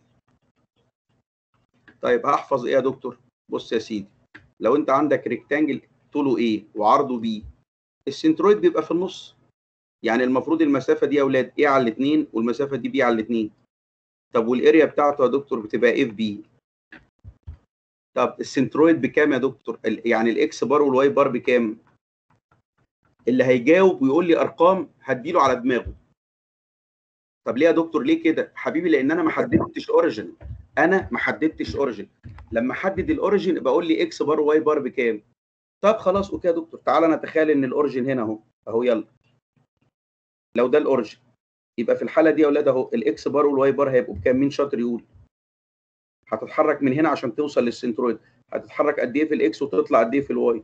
طيب هحفظ ايه يا دكتور بص يا سيدي لو انت عندك ريكتانجل طوله ايه وعرضه بي السنترويد بيبقى في النص يعني المفروض المسافه دي يا اولاد ايه على الاثنين والمسافه دي بي على الاثنين طب والاريا بتاعته يا دكتور بتبقى اف بي طب السنترويد بكام يا دكتور ال- يعني الاكس بار والواي بار بكام اللي هيجاوب ويقول لي ارقام هديله على دماغه طب ليه يا دكتور ليه كده حبيبي لان انا ما حددتش اوريجن انا ما حددتش اوريجن لما احدد الاوريجن يبقى اقول لي اكس بار وواي بار بكام طب خلاص اوكي يا دكتور تعالى نتخيل ان الاوريجن هنا اهو اهو يلا لو ده الاوريجن يبقى في الحاله دي يا اولاد اهو الاكس بار والواي بار هيبقوا بكام مين شاطر يقول هتتحرك من هنا عشان توصل للسنترويد هتتحرك قد ايه في الاكس وتطلع قد ايه في الواي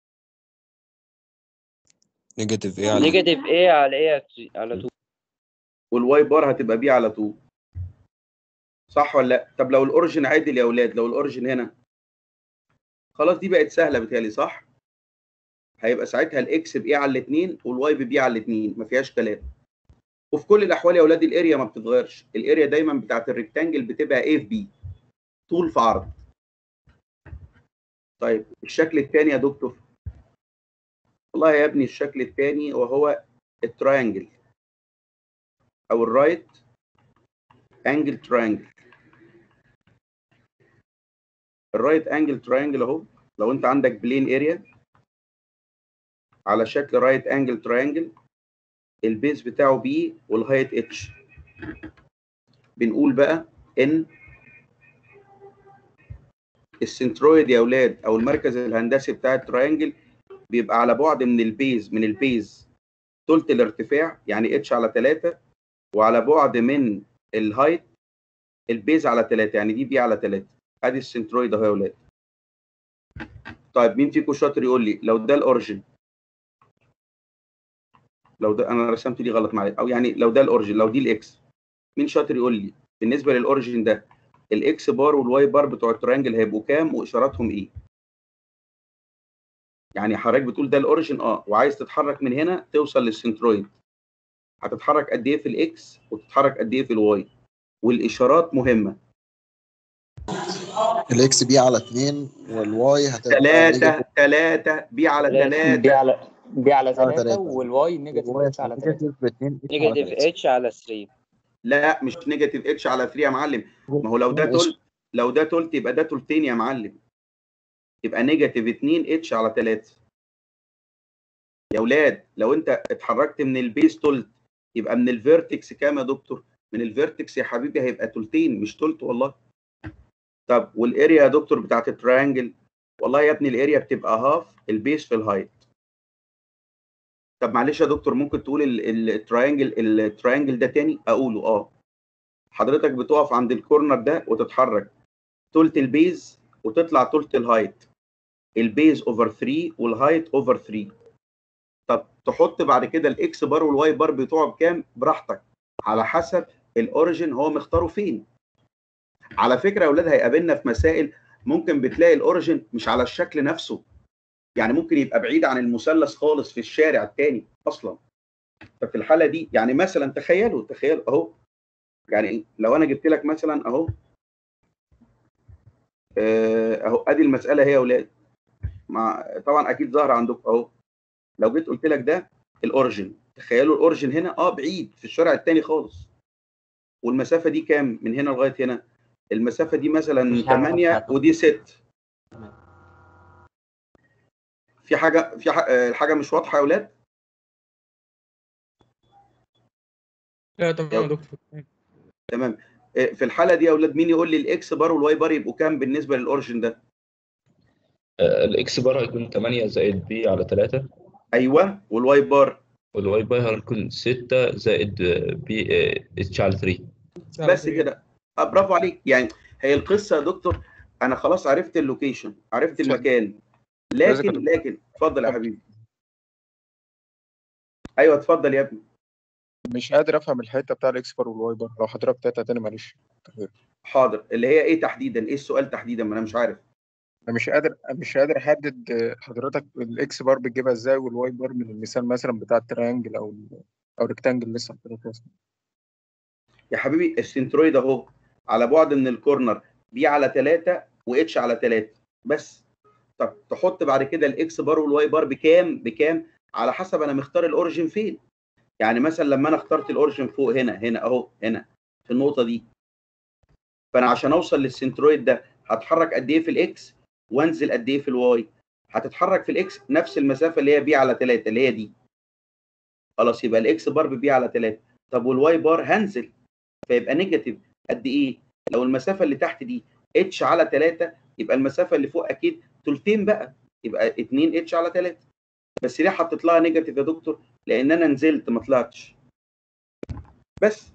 نيجاتيف ايه على نيجاتيف ايه على ايه على 2 والواي بار هتبقى بي على 2 صح ولا لا طب لو الاوريجن عدل يا اولاد لو الاوريجن هنا خلاص دي بقت سهله بتهيألي صح هيبقى ساعتها الاكس بايه على الاثنين والواي ببي على الاثنين ما فيهاش كلام وفي كل الاحوال يا اولاد الاريا ما بتتغيرش الاريا دايما بتاعت الريكتانجل بتبقى ايه في بي طول في عرض طيب الشكل الثاني يا دكتور والله يا ابني الشكل الثاني وهو التراينجل او الرايت انجل تراينجل الرايت انجل تراينجل اهو لو انت عندك بلين اريا على شكل رايت انجل تراينجل البيز بتاعه بي والهايت اتش بنقول بقى ان السنترويد يا اولاد او المركز الهندسي بتاع التراينجل بيبقى على بعد من البيز من البيز ثلث الارتفاع يعني اتش على 3 وعلى بعد من الهايت البيز على 3 يعني دي بي على 3 ادي السنترويد اهو يا اولاد طيب مين فيكم شاطر يقول لي لو ده الاوريجن لو ده انا رسمت دي غلط معايا او يعني لو ده الاوريجن لو دي الاكس مين شاطر يقول لي بالنسبه للاوريجن ده الاكس بار والواي بار بتوع الترينجل هيبقوا كام واشاراتهم ايه يعني حضرتك بتقول ده الاوريجن اه وعايز تتحرك من هنا توصل للسنترويد هتتحرك قد ايه في الاكس وتتحرك قد ايه في الواي والاشارات مهمه الاكس بي على 2 والواي هتبقى ثلاثة ثلاثة بي على بي ثلاثة على بي على على 3 تلاتة. والواي نيجاتيف اتش على 3 نيجاتيف 2 نيجاتيف اتش على 3 لا مش نيجاتيف اتش على 3 يا معلم ما هو لو ده تلت لو ده تلت يبقى ده تلتين يا معلم يبقى نيجاتيف 2 اتش على 3 يا اولاد لو انت اتحركت من البيس تلت يبقى من الفيرتكس كام يا دكتور من الفيرتكس يا حبيبي هيبقى تلتين مش تلت والله طب والاريا يا دكتور بتاعت التراينجل والله يا ابني الاريا بتبقى هاف البيس في الهايت طب معلش يا دكتور ممكن تقول ال- التراينجل التراينجل ده تاني اقوله اه حضرتك بتقف عند الكورنر ده وتتحرك تلت البيز وتطلع تلت الهايت البيز اوفر 3 والهايت اوفر 3 طب تحط بعد كده الاكس بار والواي بار بتوعه بكام براحتك على حسب الاوريجن هو مختاره فين على فكره يا اولاد هيقابلنا في مسائل ممكن بتلاقي الاوريجن مش على الشكل نفسه يعني ممكن يبقى بعيد عن المثلث خالص في الشارع التاني اصلا ففي الحاله دي يعني مثلا تخيلوا تخيل اهو يعني لو انا جبت لك مثلا اهو آه، اهو ادي المساله هي يا اولاد مع طبعا اكيد ظاهره عندكم اهو لو جيت قلت لك ده الاوريجن تخيلوا الاوريجن هنا اه بعيد في الشارع التاني خالص والمسافه دي كام من هنا لغايه هنا المسافه دي مثلا مش هعرف 8 أحدد. ودي 6 في حاجه في ح- آه، الحاجه مش واضحه يا اولاد لا تمام يا دكتور تمام آه، في الحاله دي يا اولاد مين يقول لي الاكس بار والواي بار يبقوا كام بالنسبه للاوريجن ده آه، الاكس بار هيكون 8 زائد بي على 3 ايوه والواي بار والواي بار هيكون 6 زائد آه، بي آه، اتش على 3 بس كده آه، برافو عليك يعني هي القصه يا دكتور انا خلاص عرفت اللوكيشن عرفت المكان لكن لكن اتفضل يا حبيبي ايوه اتفضل يا ابني مش قادر افهم الحته بتاع الاكس بار والواي بار لو حضرتك تاتا تاني معلش حاضر اللي هي ايه تحديدا ايه السؤال تحديدا ما انا مش عارف انا مش قادر مش قادر احدد آه، حضرتك الاكس بار بتجيبها ازاي والواي بار من المثال مثلا بتاع التريانجل او ال- او الريكتانجل لسه حضرتك راسمه يا حبيبي السنترويد اهو على بعد من الكورنر بي على 3 واتش على 3 بس طب تحط بعد كده الاكس بار والواي بار بكام بكام على حسب انا مختار الاوريجن فين يعني مثلا لما انا اخترت الاوريجن فوق هنا هنا اهو هنا في النقطه دي فانا عشان اوصل للسنترويد ده هتحرك قد ايه في الاكس وانزل قد ايه في الواي هتتحرك في الاكس نفس المسافه اللي هي بي على 3 اللي هي دي خلاص يبقى الاكس بار ببي على 3 طب والواي بار هنزل فيبقى نيجاتيف قد ايه لو المسافه اللي تحت دي اتش على 3 يبقى المسافه اللي فوق اكيد تلتين بقى يبقى 2 اتش على 3 بس ليه حطيت لها نيجاتيف يا دكتور لان انا نزلت ما طلعتش بس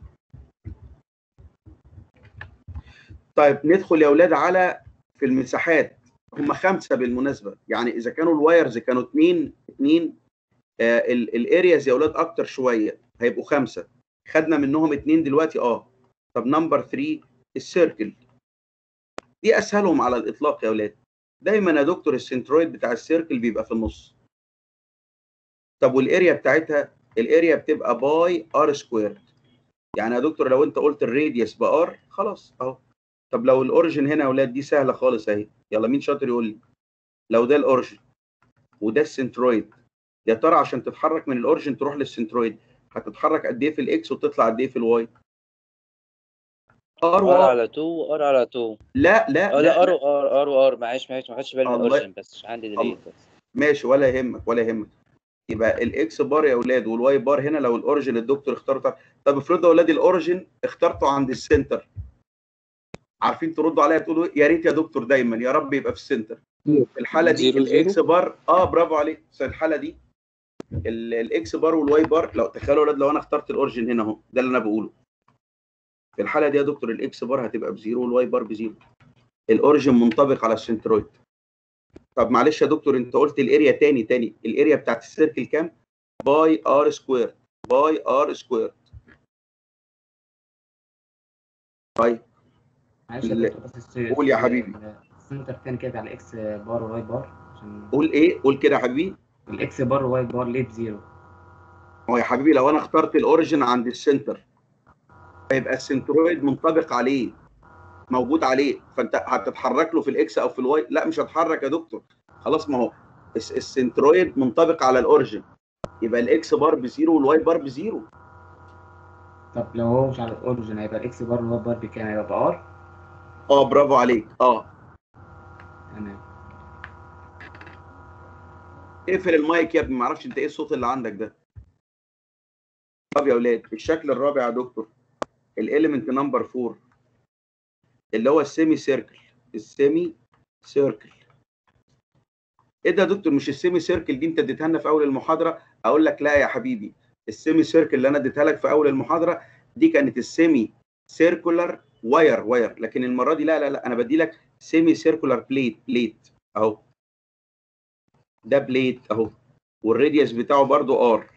طيب ندخل يا اولاد على في المساحات هم خمسه بالمناسبه يعني اذا كانوا الوايرز كانوا اثنين اثنين آه الارياز يا اولاد اكتر شويه هيبقوا خمسه خدنا منهم اثنين دلوقتي اه طب نمبر 3 السيركل دي اسهلهم على الاطلاق يا اولاد دايما يا دكتور السنترويد بتاع السيركل بيبقى في النص طب والاريا بتاعتها الاريا بتبقى باي ار سكوير يعني يا دكتور لو انت قلت الراديوس بار خلاص اهو طب لو الاوريجن هنا يا اولاد دي سهله خالص اهي يلا مين شاطر يقول لي لو ده الاوريجن وده السنترويد يا ترى عشان تتحرك من الاوريجن تروح للسنترويد هتتحرك قد ايه في الاكس وتطلع قد ايه في الواي ار ار وار على 2 ار على 2 لا لا اه لا, لا ار لا. وار ار وار معلش معلش ما خدتش بالي من الله- الاوريجن بس عندي ديليت بس ماشي ولا يهمك ولا يهمك يبقى الاكس بار يا اولاد والواي بار هنا لو الاوريجن الدكتور اختاره طب افرضوا يا اولاد الاوريجن اخترته عند السنتر عارفين تردوا عليا تقولوا يا ريت يا دكتور دايما يا رب يبقى في السنتر في الحاله دي زيرو زيرو؟ الاكس بار اه برافو عليك في الحاله دي ال- الاكس بار والواي بار لو تخيلوا يا اولاد لو انا اخترت الاوريجن هنا اهو ده اللي انا بقوله في الحاله دي يا دكتور الاكس بار هتبقى بزيرو والواي بار بزيرو الاوريجن منطبق على السنترويد طب معلش يا دكتور انت قلت الاريا تاني تاني الاريا بتاعت السيركل كام باي ار سكوير باي ار سكوير طيب معلش يا ال- دكتور بس الس- قول يا حبيبي السنتر تاني كده على اكس بار وواي بار عشان قول ايه قول كده يا حبيبي الاكس بار وواي بار ليه بزيرو هو يا حبيبي لو انا اخترت الاوريجن عند السنتر فيبقى السنترويد منطبق عليه موجود عليه فانت هتتحرك له في الاكس او في الواي لا مش هتحرك يا دكتور خلاص ما هو الس- السنترويد منطبق على الاوريجن يبقى الاكس بار بزيرو والواي بار بزيرو طب لو هو مش على الاوريجن هيبقى الاكس بار والواي بار بكام هيبقى ار اه برافو عليك اه تمام اقفل المايك يا ابني ما اعرفش انت ايه الصوت اللي عندك ده طب يا اولاد الشكل الرابع يا دكتور الاليمنت نمبر 4 اللي هو السيمي سيركل السيمي سيركل ايه ده يا دكتور مش السيمي سيركل دي انت اديتها لنا في اول المحاضره اقول لك لا يا حبيبي السيمي سيركل اللي انا اديتها لك في اول المحاضره دي كانت السيمي سيركولار واير واير لكن المره دي لا لا لا انا بدي لك سيمي سيركولار بليت بليت اهو ده بليت اهو والراديوس بتاعه برضو ار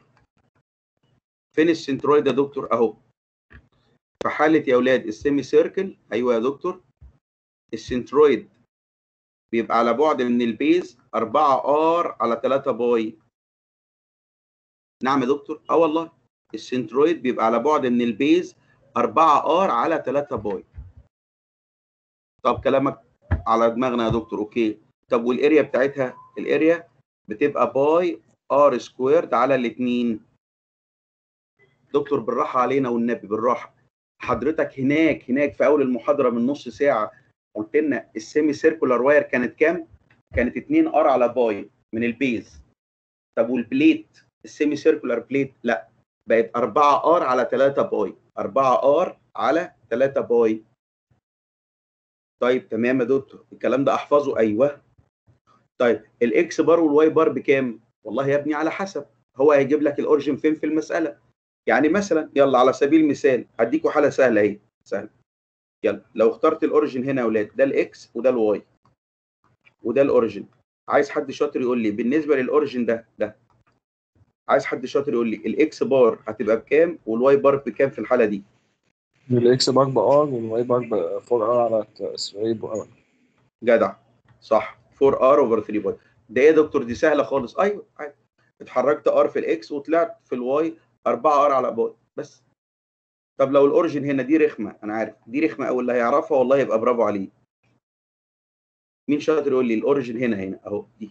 فين السنترويد يا دكتور اهو في حاله يا اولاد السيمي سيركل ايوه يا دكتور السنترويد بيبقى على بعد من البيز 4 ار على 3 باي نعم يا دكتور اه والله السنترويد بيبقى على بعد من البيز 4 ار على 3 باي طب كلامك على دماغنا يا دكتور اوكي طب والاريا بتاعتها الاريا بتبقى باي ار سكويرد على الاثنين دكتور بالراحه علينا والنبي بالراحه حضرتك هناك هناك في اول المحاضره من نص ساعه قلت لنا السيمي سيركولار واير كانت كام؟ كانت 2 ار على باي من البيز طب والبليت السيمي سيركولار بليت لا بقت 4 ار على 3 باي 4 ار على 3 باي طيب تمام يا دكتور الكلام ده احفظه ايوه طيب الاكس بار والواي بار بكام؟ والله يا ابني على حسب هو هيجيب لك الاورجن فين في المساله يعني مثلا يلا على سبيل المثال هديكوا حاله سهله اهي سهله يلا لو اخترت الاورجن هنا يا اولاد ده الاكس وده الواي وده الاورجن عايز حد شاطر يقول لي بالنسبه للاورجن ده ده عايز حد شاطر يقول لي الاكس بار هتبقى بكام والواي بار بكام في الحاله دي الاكس بار بار والواي بار ب 4 ار على 3 بار جدع صح 4 ار اوفر 3 باي ده ايه يا دكتور دي سهله خالص ايوه عادي اتحركت ار في الاكس وطلعت في الواي 4 ار على باي بس طب لو الاوريجن هنا دي رخمه انا عارف دي رخمه او اللي هيعرفها والله يبقى برافو عليه مين شاطر يقول لي الاوريجن هنا هنا اهو دي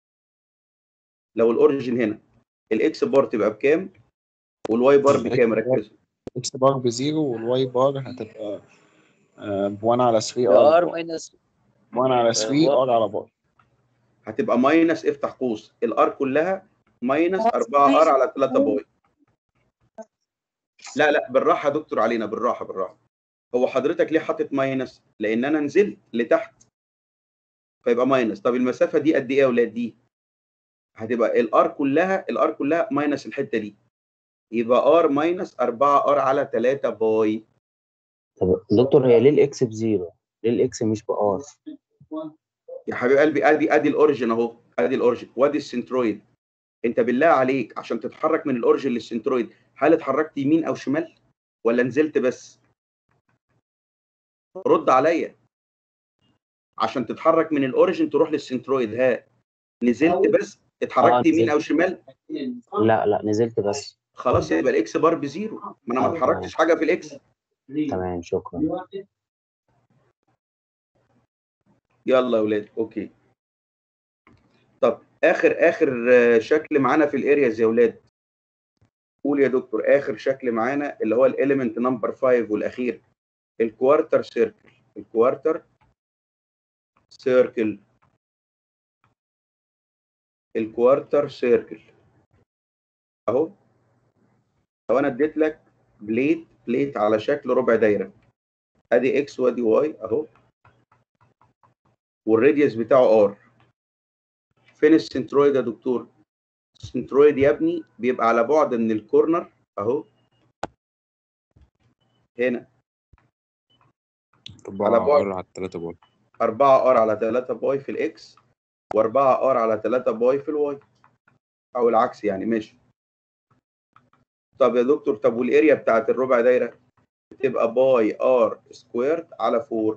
لو الاوريجن هنا الاكس بار تبقى بكام والواي بار بكام ركزوا الاكس بار بزيرو والواي بار هتبقى ب 1 على 3 ار ار ماينس 1 على 3 ار على بار هتبقى ماينس افتح قوس الار كلها ماينس 4 ار على 3 باي لا لا بالراحه يا دكتور علينا بالراحه بالراحه هو حضرتك ليه حاطط ماينس لان انا نزلت لتحت فيبقى ماينس طب المسافه دي قد ايه يا اولاد دي هتبقى الار كلها الار كلها ماينس الحته دي يبقى ار ماينس 4 ار على 3 باي طب دكتور هي ليه الاكس بزيرو؟ ليه الاكس مش بار؟ يا حبيب قلبي ادي ادي الاوريجن اهو ادي الاوريجن وادي السنترويد انت بالله عليك عشان تتحرك من الاوريجن للسنترويد هل اتحركت يمين او شمال ولا نزلت بس رد عليا عشان تتحرك من الاوريجن تروح للسنترويد ها نزلت بس اتحركت آه، يمين نزلت. او شمال لا لا نزلت بس خلاص يبقى الاكس بار بزيرو ما انا ما آه، اتحركتش حاجه في الاكس تمام شكرا يلا يا ولاد اوكي طب اخر اخر آه، شكل معانا في الارياز يا ولاد قول يا دكتور اخر شكل معانا اللي هو الاليمنت نمبر 5 والاخير الكوارتر سيركل الكوارتر سيركل الكوارتر سيركل اهو لو انا اديت لك بليت بليت على شكل ربع دايره ادي اكس وادي واي اهو والراديوس بتاعه ار فين السنترويد يا دكتور السنترويد يا ابني بيبقى على بعد من الكورنر اهو هنا على 4 بعد ار على 3 باي 4 ار على 3 باي في الاكس و4 ار على 3 باي في الواي او العكس يعني ماشي طب يا دكتور طب والاريا بتاعت الربع دايره بتبقى باي ار سكويرد على 4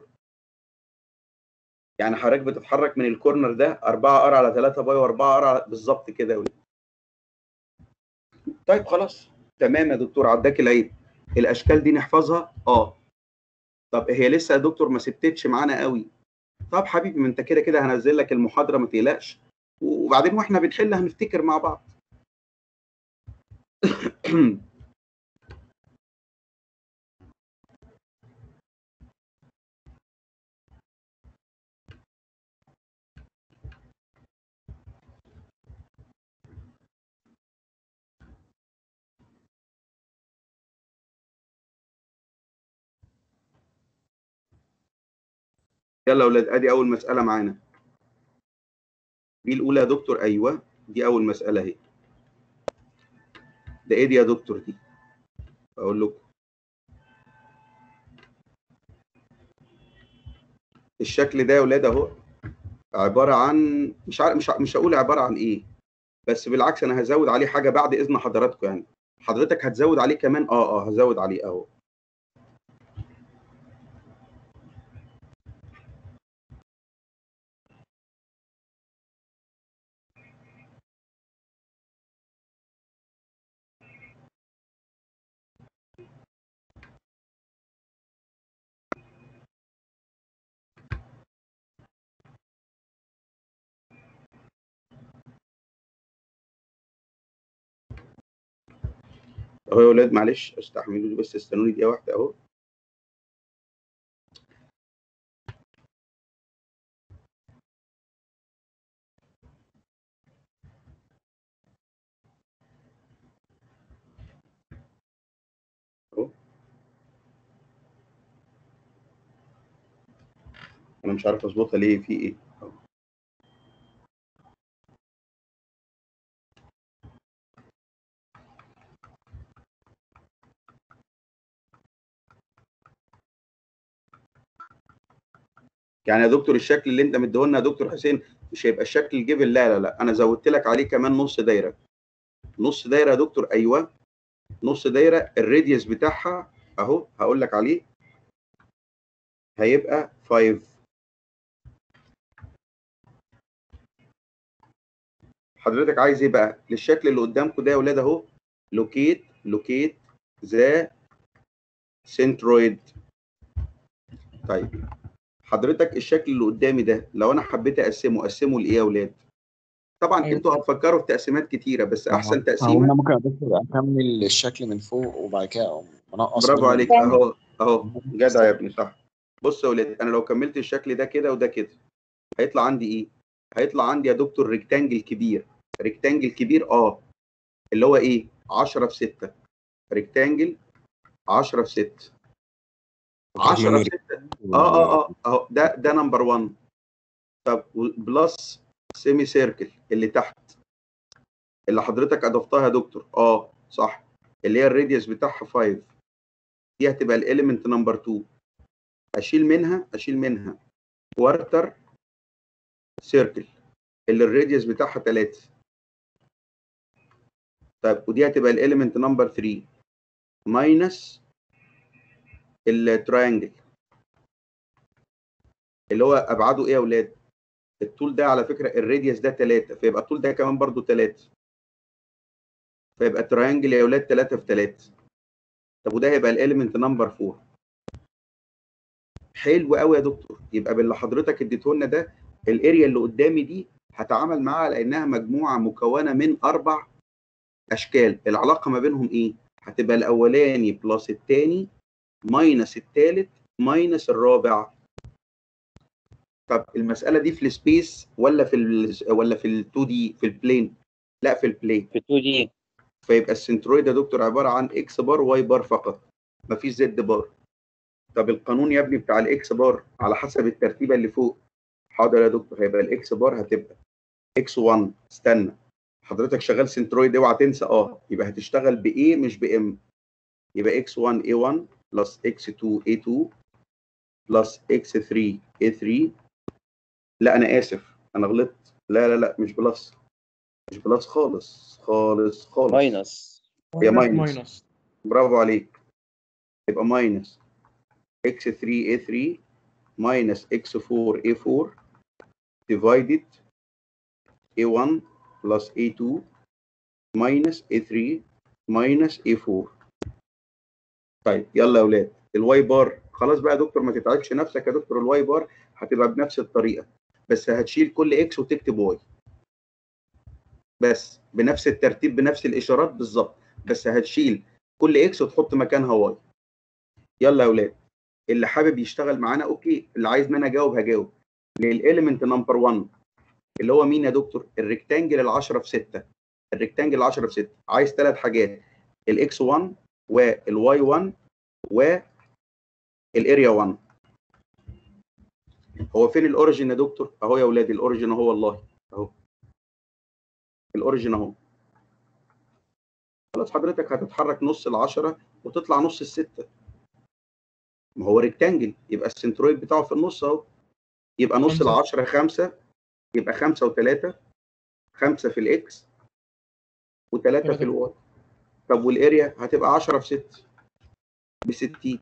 يعني حضرتك بتتحرك من الكورنر ده 4 ار على 3 باي و4 ار على بالظبط كده يا ولد طيب خلاص تمام يا دكتور عداك العيب الاشكال دي نحفظها اه طب هي لسه يا دكتور ما سبتتش معانا قوي طب حبيبي ما انت كده كده هنزل لك المحاضره ما تقلقش وبعدين واحنا بنحل هنفتكر مع بعض يلا يا اولاد ادي اول مساله معانا دي الاولى يا دكتور ايوه دي اول مساله اهي ده ايه دي يا دكتور دي اقول لكم الشكل ده يا اولاد اهو عباره عن مش عارف مش ع- مش هقول عباره عن ايه بس بالعكس انا هزود عليه حاجه بعد اذن حضراتكم يعني حضرتك هتزود عليه كمان اه اه هزود عليه اهو اهو يا ولاد معلش استحملوا لي بس استنوني دقيقه واحده اهو اهو انا مش عارف اظبطها ليه في ايه أهو. يعني يا دكتور الشكل اللي انت مديهولنا يا دكتور حسين مش هيبقى الشكل الجبل لا لا لا انا زودت لك عليه كمان نص دايره نص دايره يا دكتور ايوه نص دايره الراديوس بتاعها اهو هقول لك عليه هيبقى 5 حضرتك عايز ايه بقى للشكل اللي قدامكم ده يا ولاد اهو لوكيت لوكيت ذا سنترويد طيب حضرتك الشكل اللي قدامي ده لو انا حبيت اقسمه اقسمه لايه يا ولاد طبعا أيوة. انتوا هتفكروا في تقسيمات كتيره بس احسن هو انا تقسيمه ممكن يا دكتور اكمل الشكل من فوق وبعد كده اقوم منقص برافو منه عليك الاتنين. اهو اهو جدع يا ابني صح بص يا ولاد انا لو كملت الشكل ده كده وده كده هيطلع عندي ايه هيطلع عندي يا دكتور ريكتانجل كبير ريكتانجل كبير اه اللي هو ايه 10 في 6 ريكتانجل 10 في 6 10 في 6 اه اه اه اهو ده ده نمبر 1 طب بلس سيمي سيركل اللي تحت اللي حضرتك اضفتها يا دكتور اه صح اللي هي الراديوس بتاعها 5 دي هتبقى الاليمنت نمبر 2 اشيل منها اشيل منها كوارتر سيركل اللي الراديوس بتاعها 3 طيب ودي هتبقى الاليمنت نمبر 3 ماينس التراينجل اللي هو ابعاده ايه يا اولاد الطول ده على فكره الراديوس ده 3 فيبقى الطول ده كمان برضو 3 فيبقى تراينجل يا اولاد 3 في 3 طب وده هيبقى الاليمنت نمبر 4 حلو قوي يا دكتور يبقى باللي حضرتك اديته لنا ده الاريا اللي قدامي دي هتعامل معاها على انها مجموعه مكونه من اربع اشكال العلاقه ما بينهم ايه هتبقى الاولاني بلس الثاني ماينس الثالث ماينس الرابع طب المساله دي في السبيس ولا في ال ولا في ال 2 دي في البلين لا في البلين في 2 دي فيبقى السنترويد يا دكتور عباره عن اكس بار واي بار فقط مفيش زد بار طب القانون يا ابني بتاع الاكس بار على حسب الترتيبه اللي فوق حاضر يا دكتور هيبقى الاكس بار هتبقى اكس 1 استنى حضرتك شغال سنترويد اوعى تنسى اه يبقى هتشتغل بايه مش بام يبقى اكس 1 اي 1 بلس اكس 2 اي 2 بلس اكس 3 اي 3 لا انا اسف انا غلطت لا لا لا مش بلس مش بلس خالص خالص خالص ماينس هي ماينس ماينس برافو عليك يبقى ماينس x 3 a 3 minus x 4 a 4 divided a 1 plus a 2 minus a 3 minus a 4 طيب يلا يا اولاد الواي بار خلاص بقى يا دكتور ما تتعبش نفسك يا دكتور الواي بار هتبقى بنفس الطريقه بس هتشيل كل اكس وتكتب واي بس بنفس الترتيب بنفس الاشارات بالظبط بس هتشيل كل اكس وتحط مكانها واي يلا يا اولاد اللي حابب يشتغل معانا اوكي اللي عايز ان انا اجاوب هجاوب للاليمنت نمبر 1 اللي هو مين يا دكتور الريكتانجل ال 10 في 6 الريكتانجل 10 في 6 عايز ثلاث حاجات الاكس 1 والواي 1 والاريا 1 هو فين الاوريجن يا دكتور اهو يا اولاد الاوريجن اهو والله اهو الاوريجن اهو خلاص حضرتك هتتحرك نص العشرة وتطلع نص الستة ما هو ريكتانجل يبقى السنترويد بتاعه في النص اهو يبقى نص خمسة. العشرة خمسة يبقى خمسة وتلاتة خمسة في الإكس وتلاتة في تلاتة. الواي طب والاريا هتبقى 10 في 6 ب 60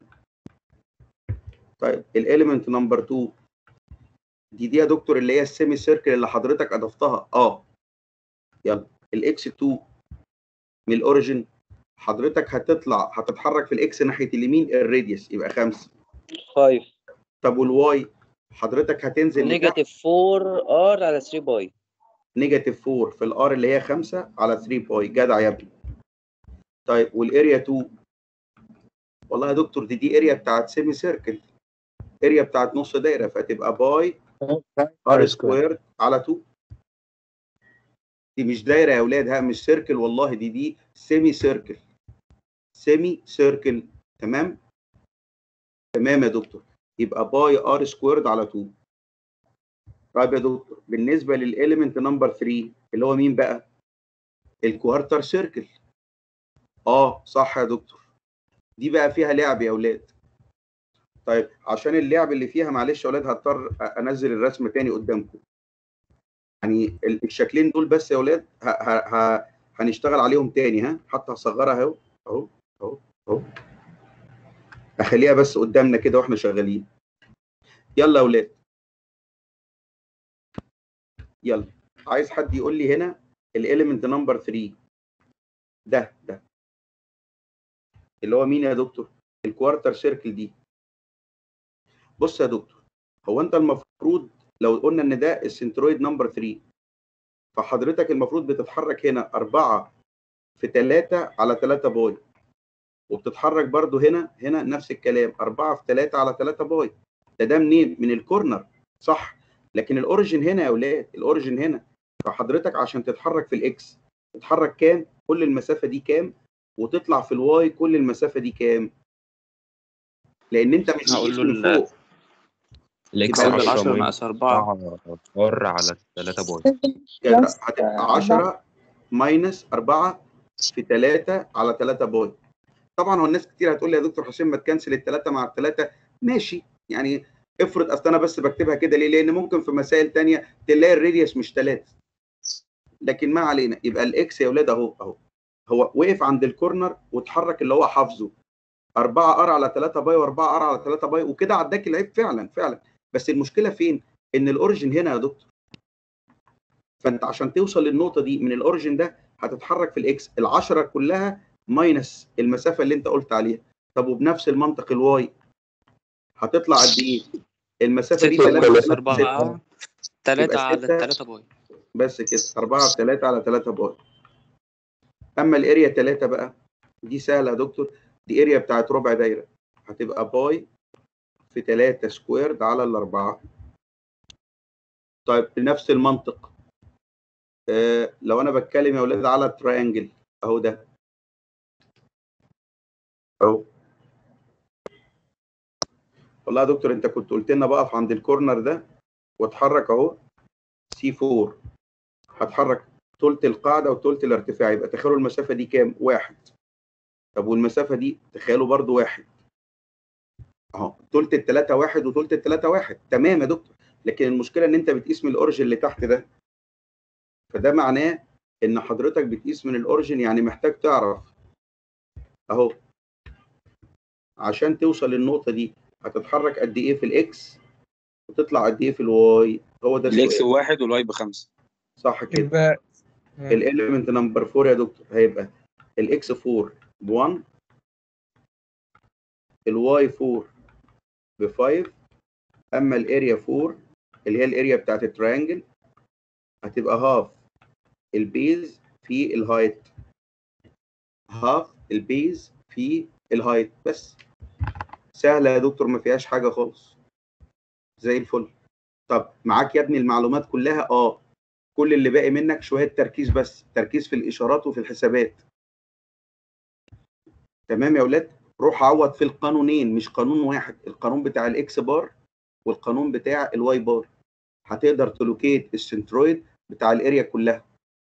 طيب الاليمنت نمبر 2 دي دي يا دكتور اللي هي السيمي سيركل اللي حضرتك اضفتها اه يلا الاكس 2 من الاوريجن حضرتك هتطلع هتتحرك في الاكس ناحيه اليمين الراديوس يبقى 5 5 طب والواي حضرتك هتنزل لتحت نيجاتيف 4 ار على 3 باي نيجاتيف 4 في الار اللي هي 5 على 3 باي جدع يا ابني طيب والاريا 2 والله يا دكتور دي دي اريا بتاعت سيمي سيركل اريا بتاعت نص دايره فتبقى باي ار سكوير على 2 دي مش دايره يا اولاد ها مش سيركل والله دي دي سيمي سيركل سيمي سيركل تمام تمام يا دكتور يبقى باي ار سكويرد على 2 طيب يا دكتور بالنسبه للاليمنت نمبر 3 اللي هو مين بقى الكوارتر سيركل اه صح يا دكتور دي بقى فيها لعب يا اولاد طيب عشان اللعب اللي فيها معلش يا اولاد هضطر انزل الرسم تاني قدامكم يعني ال- الشكلين دول بس يا اولاد ه- ه- ه- هنشتغل عليهم تاني ها حتى هصغرها اهو اهو اهو اهو اخليها بس قدامنا كده واحنا شغالين يلا يا اولاد يلا عايز حد يقول لي هنا الاليمنت نمبر 3 ده ده اللي هو مين يا دكتور الكوارتر سيركل دي بص يا دكتور هو انت المفروض لو قلنا ان ده السنترويد نمبر 3 فحضرتك المفروض بتتحرك هنا 4 في 3 على 3 باي وبتتحرك برضو هنا هنا نفس الكلام 4 في 3 على 3 باي ده ده منين من الكورنر صح لكن الاوريجن هنا يا اولاد الاوريجن هنا فحضرتك عشان تتحرك في الاكس تتحرك كام كل المسافه دي كام وتطلع في الواي كل المسافه دي كام لان انت مش هقول بتقيس له من ال- فوق الاكس يبقى 10 10 ناقص 4 ار على 3 باي كده هتبقى 10 ماينس 4 في 3 على 3 باي طبعا هو الناس كتير هتقول لي يا دكتور حسين ما تكنسل الثلاثه مع الثلاثه ماشي يعني افرض اصل انا بس بكتبها كده ليه؟ لان ممكن في مسائل تانية تلاقي الراديوس مش 3 لكن ما علينا يبقى الاكس يا اولاد اهو اهو هو وقف عند الكورنر واتحرك اللي هو حافظه 4 ار على 3 باي و4 ار على 3 باي وكده عداك العيب فعلا فعلا بس المشكله فين؟ ان الاوريجن هنا يا دكتور فانت عشان توصل للنقطه دي من الاوريجن ده هتتحرك في الاكس ال10 كلها ماينس المسافه اللي انت قلت عليها طب وبنفس المنطق الواي هتطلع قد ايه؟ المسافه دي 6 3 ناقص على 4 3 يبقى على ستة. 3 باي بس كده 4 في 3 على 3 باي اما الاريا 3 بقى دي سهله يا دكتور دي اريا بتاعت ربع دايره هتبقى باي في 3 سكويرد على الأربعة طيب بنفس المنطق آه لو انا بتكلم يا اولاد على تراينجل اهو ده اهو والله يا دكتور انت كنت قلت لنا بقف عند الكورنر ده واتحرك اهو سي 4 هتحرك تلت القاعده وتلت الارتفاع يبقى تخيلوا المسافه دي كام؟ واحد طب والمسافه دي تخيلوا برضو واحد اهو تلت التلاته واحد وتلت التلاته واحد تمام يا دكتور لكن المشكله ان انت بتقيس من الاورجن اللي تحت ده فده معناه ان حضرتك بتقيس من الاورجن يعني محتاج تعرف اهو عشان توصل للنقطه دي هتتحرك قد ايه في الاكس وتطلع قد ايه في الواي هو ده الاكس السؤال بواحد والواي بخمسه صح كده يبقى الاليمنت نمبر 4 يا دكتور هيبقى الاكس 4 ب 1 الواي 4 ب 5 اما الاريا 4 اللي هي الاريا بتاعت التريانجل هتبقى هاف البيز في الهايت هاف البيز في الهايت بس سهله يا دكتور ما فيهاش حاجه خالص زي الفل طب معاك يا ابني المعلومات كلها اه كل اللي باقي منك شويه تركيز بس تركيز في الاشارات وفي الحسابات تمام يا اولاد روح عوض في القانونين مش قانون واحد القانون بتاع الاكس بار والقانون بتاع الواي بار هتقدر تلوكيت السنترويد بتاع الاريا كلها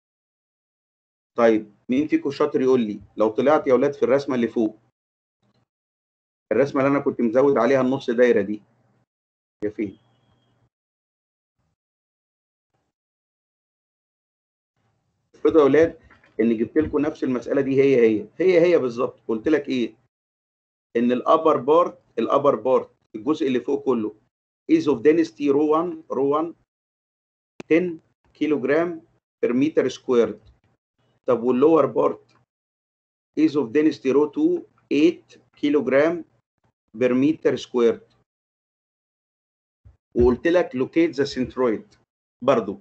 طيب مين فيكم شاطر يقول لي لو طلعت يا اولاد في الرسمه اللي فوق الرسمه اللي انا كنت مزود عليها النص دايره دي يا فين افرضوا يا اولاد ان جبت لكم نفس المساله دي هي هي هي هي بالظبط قلت لك ايه ان الابر بارت الابر بارت الجزء اللي فوق كله is of density رو 1 رو 1 10 كيلو جرام per meter squared طب واللور بارت is of density رو 2 8 كيلو جرام per meter squared وقلت لك locate the centroid برضو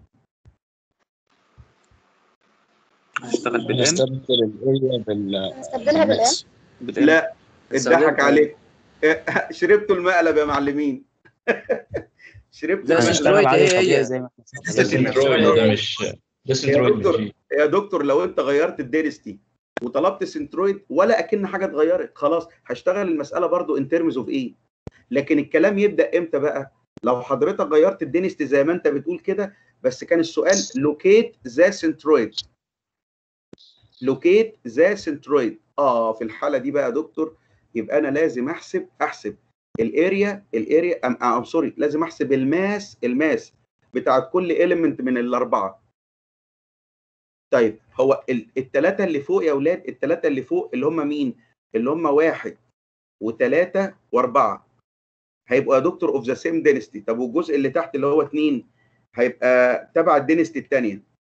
هشتغل بالام نستبدل الاريا بال نستبدلها بالام بالام لا استخدمت- اتضحك عليك شربتوا المقلب يا معلمين شربتوا ده المقلب سنترويد هي هي زي ما ده سنترويد ده مش ده يا سنترويد مش دكتور جي يا دكتور لو انت غيرت الدينستي وطلبت سنترويد ولا اكن حاجه اتغيرت خلاص هشتغل المساله برضو ان ترمز اوف ايه لكن الكلام يبدا امتى بقى لو حضرتك غيرت الدينستي زي ما انت بتقول كده بس كان السؤال لوكيت ذا سنترويد لوكيت ذا سنترويد اه في الحاله دي بقى يا دكتور يبقى انا لازم احسب احسب الاريا الاريا ام ام سوري لازم احسب الماس الماس بتاعت كل اليمنت من الاربعه طيب هو الثلاثه اللي فوق يا اولاد الثلاثه اللي فوق اللي هم مين اللي هم واحد وثلاثه واربعه هيبقوا يا دكتور اوف ذا سيم دينستي طب والجزء اللي تحت اللي هو اثنين هيبقى تبع الدينستي الثانيه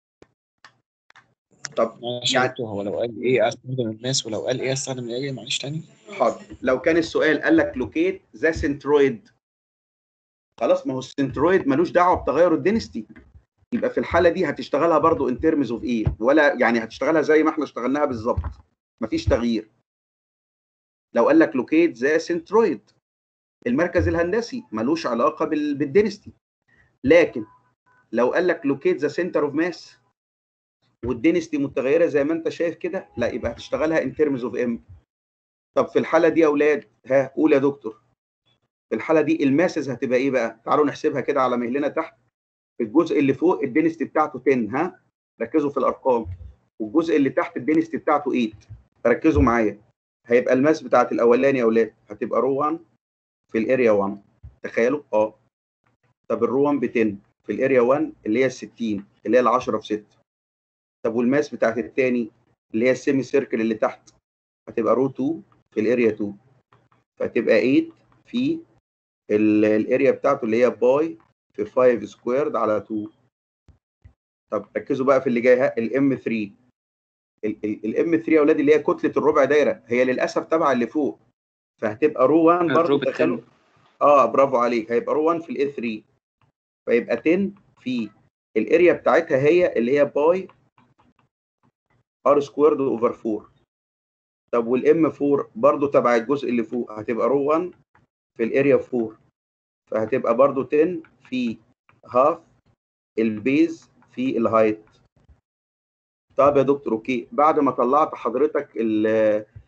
طب معلش يعني- يا دكتور هو لو قال ايه استخدم الماس ولو قال ايه استخدم الاريا معلش تاني حاضر لو كان السؤال قال لك لوكيت ذا سنترويد خلاص ما هو السنترويد ملوش دعوه بتغير الدينستي يبقى في الحاله دي هتشتغلها برضو ان ترمز اوف ايه ولا يعني هتشتغلها زي ما احنا اشتغلناها بالظبط مفيش تغيير لو قال لك لوكيت ذا سنترويد المركز الهندسي ملوش علاقه بال- بالدينستي لكن لو قال لك لوكيت ذا سنتر اوف ماس والدينستي متغيره زي ما انت شايف كده لا يبقى هتشتغلها ان ترمز اوف ام طب في الحاله دي يا اولاد ها قول يا دكتور في الحاله دي الماسز هتبقى ايه بقى تعالوا نحسبها كده على مهلنا تحت الجزء اللي فوق الدينستي بتاعته 10 ها ركزوا في الارقام والجزء اللي تحت الدينستي بتاعته 8 ركزوا معايا هيبقى الماس بتاعت الاولاني يا اولاد هتبقى رو 1 في الاريا 1 تخيلوا اه طب الرو 1 ب 10 في الاريا 1 اللي هي ال 60 اللي هي ال 10 في 6 طب والماس بتاعت الثاني اللي هي السيمي سيركل اللي تحت هتبقى رو 2 في الاريا 2 فهتبقى 8 في ال- الاريا بتاعته اللي هي باي في 5 سكويرد على 2 طب ركزوا بقى في اللي جاي الام 3 الام 3 يا اولاد اللي هي كتله الربع دايره هي للاسف تبع اللي فوق فهتبقى رو 1 برضه الرو تخيلوا بالتاني. اه برافو عليك هيبقى رو 1 في الاي 3 فيبقى 10 في الاريا بتاعتها هي اللي هي باي ار سكويرد اوفر 4 طب والام 4 برضه تبع الجزء اللي فوق هتبقى رو 1 في الاريا 4 فهتبقى برضه 10 في هاف البيز في الهايت طب يا دكتور اوكي بعد ما طلعت حضرتك ال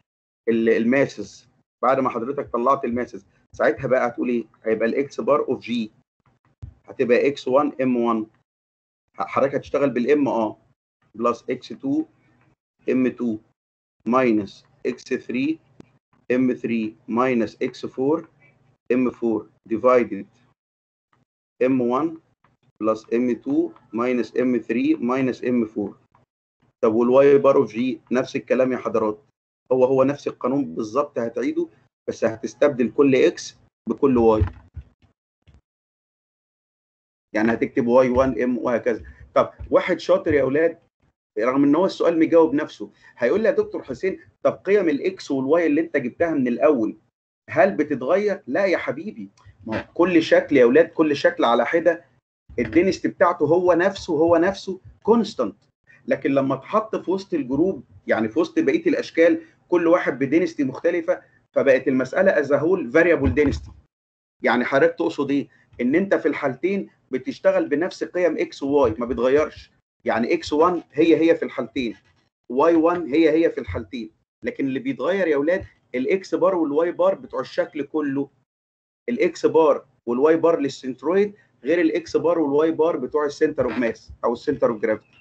ال- الماسز بعد ما حضرتك طلعت الماسز ساعتها بقى هتقول ايه هيبقى الاكس بار اوف جي هتبقى اكس 1 ام 1 حضرتك هتشتغل بالام اه بلس اكس 2 ام 2 ماينس اكس 3 ام 3 ماينس اكس 4 ام 4 ديفايدد ام 1 بلس ام 2 ماينس ام 3 ماينس ام 4 طب والواي بار اوف جي نفس الكلام يا حضرات هو هو نفس القانون بالظبط هتعيده بس هتستبدل كل اكس بكل واي يعني هتكتب واي 1 ام وهكذا طب واحد شاطر يا اولاد رغم ان هو السؤال مجاوب نفسه هيقول لي يا دكتور حسين طب قيم الاكس والواي اللي انت جبتها من الاول هل بتتغير لا يا حبيبي ما هو كل شكل يا اولاد كل شكل على حده الدينست بتاعته هو نفسه هو نفسه كونستانت لكن لما اتحط في وسط الجروب يعني في وسط بقيه الاشكال كل واحد بدينستي مختلفه فبقت المساله از هول فاريبل دينستي يعني حضرتك تقصد ايه ان انت في الحالتين بتشتغل بنفس قيم اكس وواي ما بتغيرش يعني اكس 1 هي هي في الحالتين واي 1 هي هي في الحالتين لكن اللي بيتغير يا اولاد الاكس بار والواي بار بتوع الشكل كله الاكس بار والواي بار للسنترويد غير الاكس بار والواي بار بتوع السنتر اوف ماس او السنتر اوف جرافيتي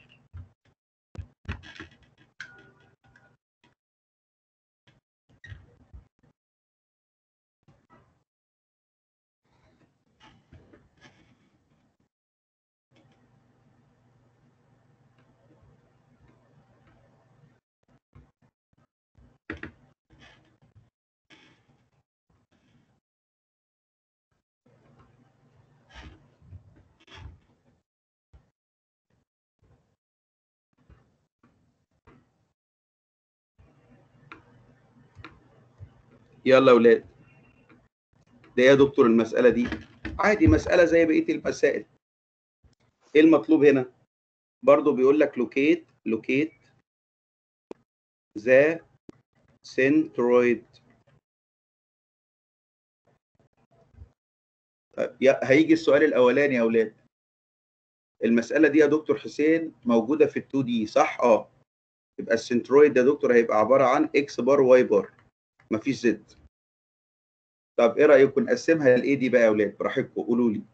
يلا يا اولاد ده يا دكتور المساله دي عادي مساله زي بقيه المسائل ايه المطلوب هنا برضو بيقول لك لوكيت لوكيت ذا سنترويد هيجي السؤال الاولاني يا اولاد المساله دي يا دكتور حسين موجوده في ال2 دي صح اه يبقى السنترويد ده يا دكتور هيبقى عباره عن اكس بار واي بار مفيش زد طب ايه رايكم نقسمها لايه دي بقى يا اولاد براحتكم قولوا لي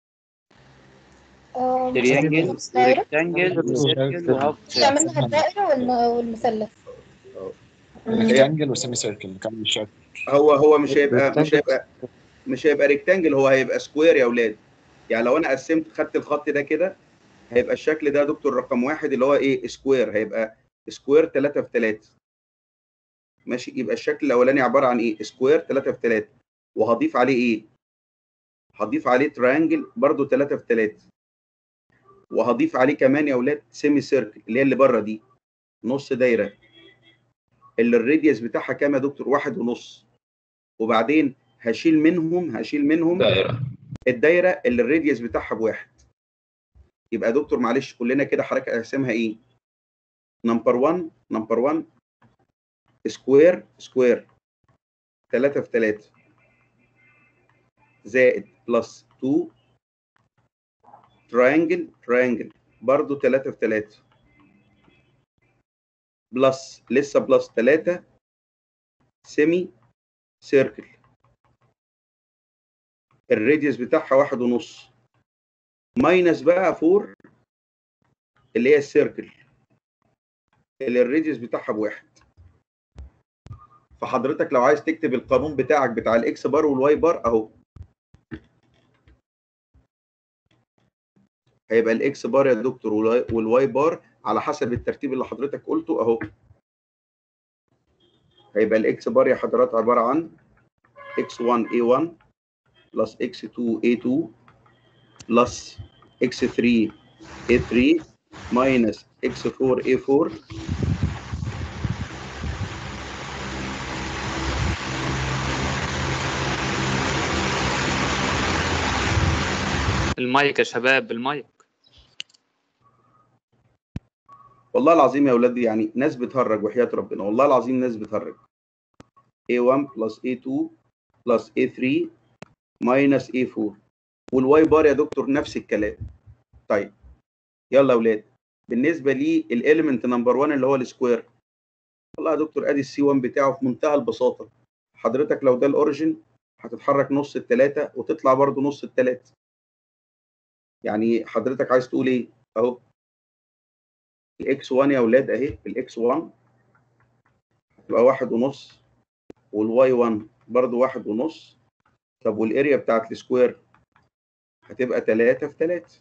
آه، تريانجل نص دايرة وريكتانجل وسيركل وهاف اللي عملنا الدائرة والم- والمثلث ريكتانجل وسيمي سيركل نكمل الشكل هو هو مش هيبقى مش هيبقى مش هيبقى ريكتانجل هو هيبقى سكوير يا اولاد يعني لو انا قسمت خدت الخط ده كده هيبقى الشكل ده يا دكتور رقم واحد اللي هو ايه سكوير هيبقى سكوير 3 في 3 ماشي يبقى الشكل الاولاني عباره عن ايه سكوير 3 في 3 وهضيف عليه ايه هضيف عليه تريانجل برضو 3 في 3 وهضيف عليه كمان يا اولاد سيمي سيركل اللي هي اللي بره دي نص دايره اللي الراديوس بتاعها كام يا دكتور واحد ونص وبعدين هشيل منهم هشيل منهم دايرة الدايره اللي الراديوس بتاعها بواحد يبقى يا دكتور معلش كلنا كده حضرتك اقسمها ايه نمبر 1 نمبر 1 سكوير سكوير 3 في 3 زائد بلس 2 تراينجل تراينجل برضو 3 في 3 بلس لسه بلس 3 سيمي سيركل الراديوس بتاعها واحد ونص ماينس بقى 4 اللي هي السيركل اللي الراديوس بتاعها بواحد فحضرتك لو عايز تكتب القانون بتاعك بتاع الاكس بار والواي بار اهو هيبقى الاكس بار يا دكتور والواي- والواي بار على حسب الترتيب اللي حضرتك قلته اهو هيبقى الاكس بار يا حضرات عباره عن x1 a1 بلس x2 a2 بلس x3 a3 ماينس x4 a4 المايك يا شباب المايك والله العظيم يا اولاد يعني ناس بتهرج وحياة ربنا والله العظيم ناس بتهرج A1 بلس A2 بلس A3 ماينس A4 والواي بار يا دكتور نفس الكلام طيب يلا يا اولاد بالنسبه لي الاليمنت نمبر 1 اللي هو السكوير والله يا دكتور ادي السي 1 بتاعه في منتهى البساطه حضرتك لو ده الاوريجن هتتحرك نص التلاتة وتطلع برضو نص التلاتة يعني حضرتك عايز تقول ايه اهو الاكس 1 يا اولاد اهي الاكس 1 هتبقى واحد ونص والواي 1 برضو واحد ونص طب والاريا بتاعت السكوير هتبقى تلاتة في تلاتة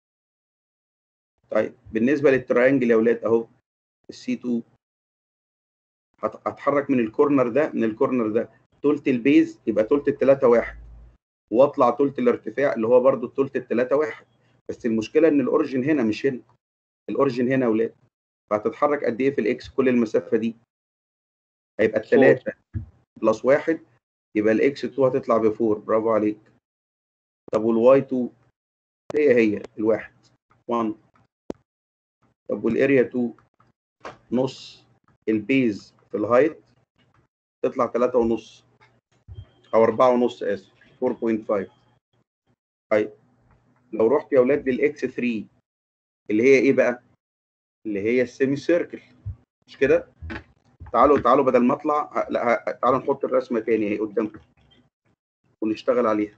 طيب بالنسبة للتراينجل يا اولاد اهو السي 2 هت- هتحرك من الكورنر ده من الكورنر ده تلت البيز يبقى تلت التلاتة واحد واطلع تلت الارتفاع اللي هو برضو تلت التلاتة واحد بس المشكلة ان الاوريجن هنا مش هنا الاوريجن هنا يا اولاد فهتتحرك قد ايه في الاكس كل المسافة دي هيبقى التلاتة بلس واحد يبقى الاكس 2 هتطلع بفور برافو عليك طب والواي 2 هي هي الواحد 1 طب والاريا 2 نص البيز في الهايت تطلع 3 ونص او 4 ونص اسف 4.5 طيب لو رحت يا اولاد للاكس 3 اللي هي ايه بقى اللي هي السيمي سيركل مش كده تعالوا تعالوا بدل ما اطلع ه- لا ه- تعالوا نحط الرسمه تاني اهي قدامكم ونشتغل عليها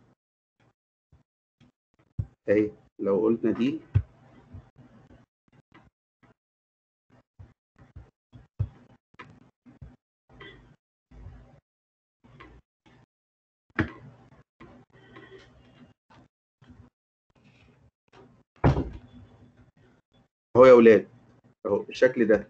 اهي لو قلنا دي اهو يا اولاد اهو بالشكل ده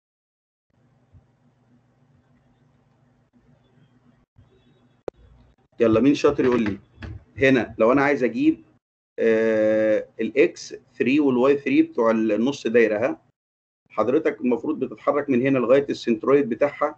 يلا مين شاطر يقول لي هنا لو انا عايز اجيب آه الاكس 3 والواي 3 بتوع النص دايره ها حضرتك المفروض بتتحرك من هنا لغايه السنترويد بتاعها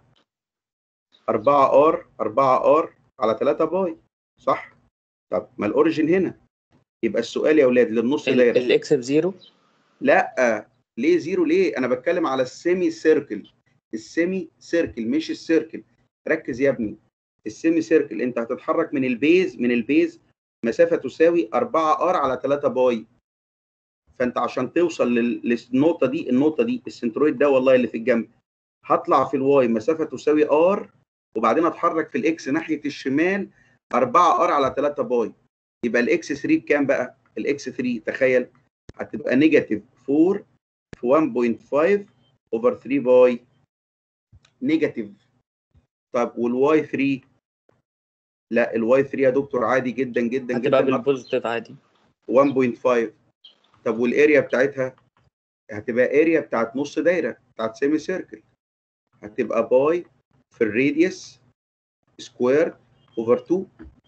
4 ار 4 ار على 3 باي صح طب ما الاوريجن هنا يبقى السؤال يا اولاد للنص دايره الاكس بزيرو لا ليه زيرو ليه انا بتكلم على السيمي سيركل السيمي سيركل مش السيركل ركز يا ابني السيمي سيركل انت هتتحرك من البيز من البيز مسافه تساوي 4 ار على 3 باي فانت عشان توصل لل- للنقطه دي النقطه دي السنترويد ده والله اللي في الجنب هطلع في الواي مسافه تساوي ار وبعدين اتحرك في الاكس ناحيه الشمال 4 ار على 3 باي يبقى الاكس 3 بكام بقى الاكس 3 تخيل هتبقى نيجاتيف 4 في 1.5 اوفر 3 باي نيجاتيف طب والواي 3 لا الواي 3 يا دكتور عادي جدا جدا هتبقى جدا بالبوزيتيف عادي 1.5 طب والاريا بتاعتها هتبقى اريا بتاعت نص دايره بتاعت سيمي سيركل هتبقى باي في الراديوس سكوير اوفر 2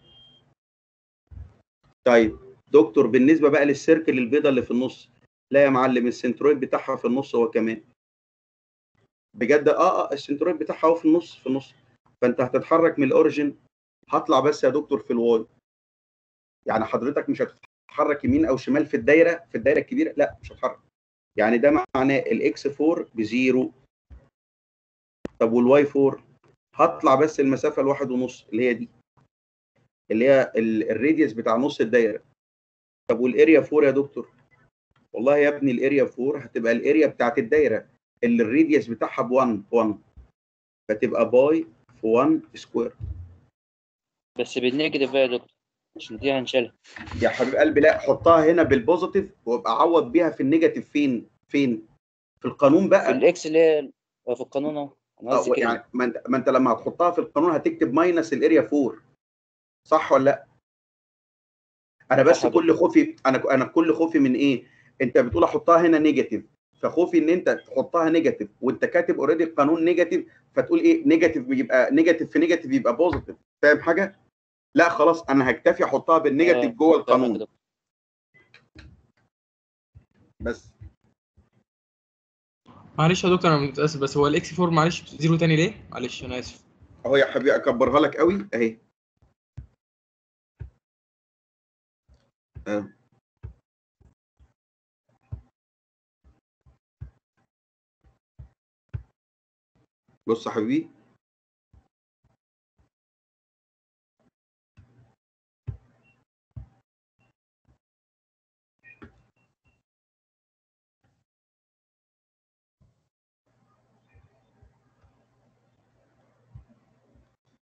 طيب دكتور بالنسبه بقى للسيركل البيضاء اللي في النص لا يا معلم السنترويد بتاعها في النص هو كمان بجد اه اه السنترويد بتاعها هو في النص في النص فانت هتتحرك من الاوريجن هطلع بس يا دكتور في الواي يعني حضرتك مش هتتحرك يمين او شمال في الدايره في الدايره الكبيره لا مش هتحرك يعني ده معناه الاكس 4 بزيرو طب والواي 4 هطلع بس المسافه الواحد ونص اللي هي دي اللي هي ال- الراديوس بتاع نص الدايره طب والاريا 4 يا دكتور والله يا ابني الاريا 4 هتبقى الاريا بتاعت الدايره اللي الراديوس بتاعها ب 1 1 فتبقى باي في 1 سكوير بس بالنيجاتيف بقى يا دكتور عشان دي هنشيلها يا حبيب قلبي لا حطها هنا بالبوزيتيف وابقى عوض بيها في النيجاتيف فين فين في القانون بقى في الاكس اللي هي في القانون اهو انا آه، قصدي كده يعني ما انت ما انت لما هتحطها في القانون هتكتب ماينس الاريا 4 صح ولا لا؟ انا بس صح يا كل خوفي انا انا كل خوفي من ايه؟ انت بتقول احطها هنا نيجاتيف فخوفي ان انت تحطها نيجاتيف وانت كاتب اوريدي القانون نيجاتيف فتقول ايه نيجاتيف بيبقى نيجاتيف في نيجاتيف يبقى بوزيتيف فاهم حاجه؟ لا خلاص انا هكتفي احطها بالنيجاتيف آه، جوه فاهمك يا القانون دكتور. بس معلش يا دكتور انا متاسف بس هو الاكس 4 معلش زيرو تاني ليه؟ معلش انا اسف اهو يا حبيبي اكبرها لك قوي اهي آه. بص يا حبيبي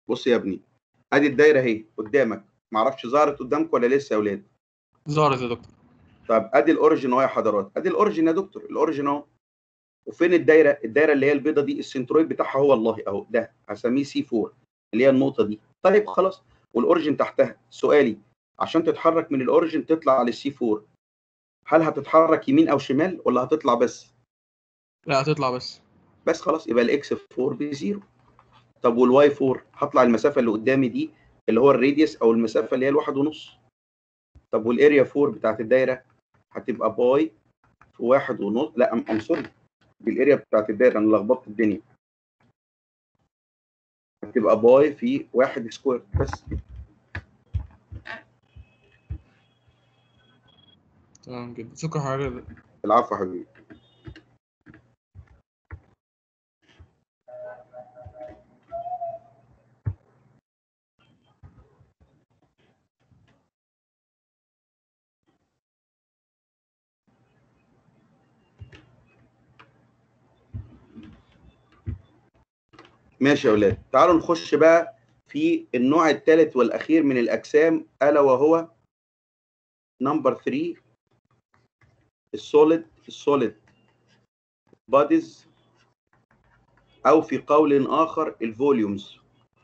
بص يا ابني ادي الدايره اهي قدامك معرفش ظهرت قدامك ولا لسه يا اولاد ظهرت يا دكتور طب ادي الاوريجن اهو يا حضرات ادي الاوريجن يا دكتور الاوريجن اهو وفين الدايره الدايره اللي هي البيضه دي السنترويد بتاعها هو والله اهو ده هسميه سي 4 اللي هي النقطه دي طيب خلاص والاوريجن تحتها سؤالي عشان تتحرك من الاوريجن تطلع للسي 4 هل هتتحرك يمين او شمال ولا هتطلع بس لا هتطلع بس بس خلاص يبقى الاكس 4 بزيرو طب والواي 4 هطلع المسافه اللي قدامي دي اللي هو الراديوس او المسافه اللي هي الواحد ونص طب والاريا 4 بتاعت الدايره هتبقى باي في واحد ونص لا ام ام سوري دي الاريا بتاعت الدايره انا لخبطت الدنيا هتبقى باي في واحد سكوير بس تمام جدا شكرا حضرتك العفو يا حبيبي ماشي يا اولاد تعالوا نخش بقى في النوع الثالث والاخير من الاجسام الا وهو نمبر 3 السوليد السوليد بوديز او في قول اخر الفوليومز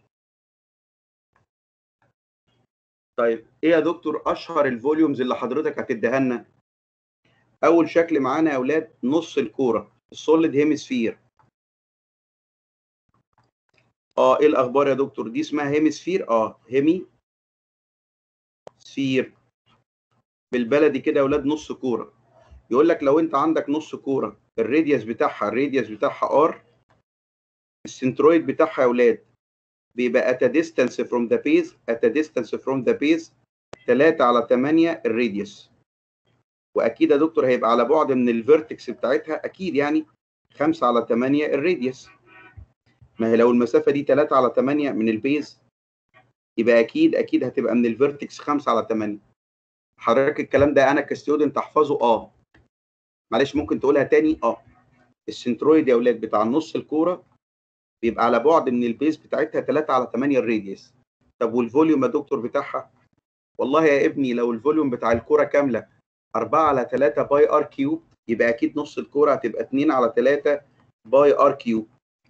طيب ايه يا دكتور اشهر الفوليومز اللي حضرتك هتديها لنا اول شكل معانا يا اولاد نص الكوره السوليد هيمسفير اه ايه الاخبار يا دكتور دي اسمها هيمسفير اه هيمي سفير بالبلدي كده يا اولاد نص كوره يقول لك لو انت عندك نص كوره الراديوس بتاعها الراديوس بتاعها ار السنترويد بتاعها يا اولاد بيبقى at a distance from the base at a distance from the base 3 على 8 الراديوس واكيد يا دكتور هيبقى على بعد من الفيرتكس بتاعتها اكيد يعني 5 على 8 الراديوس ما هي لو المسافه دي 3 على 8 من البيز يبقى اكيد اكيد هتبقى من الفيرتكس 5 على 8 حضرتك الكلام ده انا كستودنت احفظه اه معلش ممكن تقولها تاني اه السنترويد يا اولاد بتاع نص الكوره بيبقى على بعد من البيز بتاعتها 3 على 8 الراديوس طب والفوليوم يا دكتور بتاعها والله يا ابني لو الفوليوم بتاع الكوره كامله 4 على 3 باي ار كيوب يبقى اكيد نص الكوره هتبقى 2 على 3 باي ار كيوب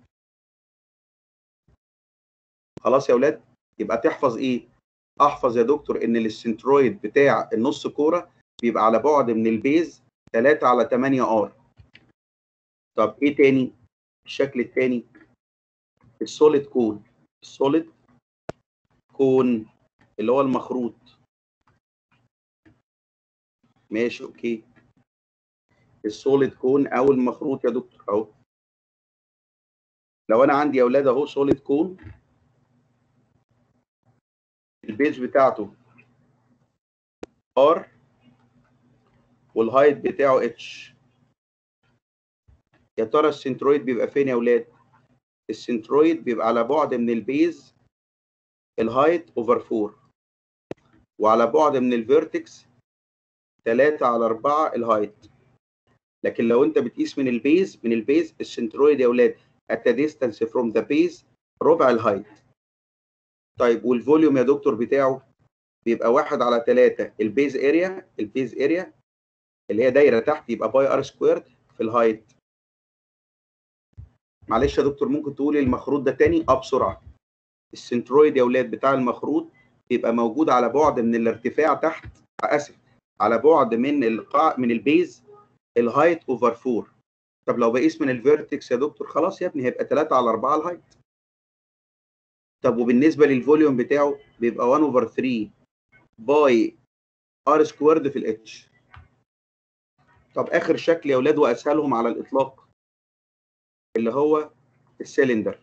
خلاص يا اولاد يبقى تحفظ ايه احفظ يا دكتور ان السنترويد بتاع النص كوره بيبقى على بعد من البيز 3 على 8 ار طب ايه تاني الشكل التاني السوليد كون السوليد كون اللي هو المخروط ماشي اوكي السوليد كون او المخروط يا دكتور اهو لو انا عندي يا اولاد اهو سوليد كون البيز بتاعته ار والهايت بتاعه اتش يا ترى السنترويد بيبقى فين يا اولاد السنترويد بيبقى على بعد من البيز الهايت اوفر 4 وعلى بعد من الفيرتكس 3 على 4 الهايت لكن لو انت بتقيس من البيز من البيز السنترويد يا اولاد at a distance from the base ربع الهايت طيب والفوليوم يا دكتور بتاعه بيبقى واحد على 3 البيز اريا البيز اريا اللي هي دايره تحت يبقى باي ار سكويرد في الهايت معلش يا دكتور ممكن تقولي المخروط ده تاني اه بسرعه السنترويد يا اولاد بتاع المخروط بيبقى موجود على بعد من الارتفاع تحت اسف على بعد من القاع من البيز الهايت اوفر 4 طب لو بقيس من الفيرتكس يا دكتور خلاص يا ابني هيبقى 3 على 4 الهايت طب وبالنسبه للفوليوم بتاعه بيبقى 1 اوفر 3 باي ار سكويرد في الاتش طب اخر شكل يا اولاد واسهلهم على الاطلاق اللي هو السيلندر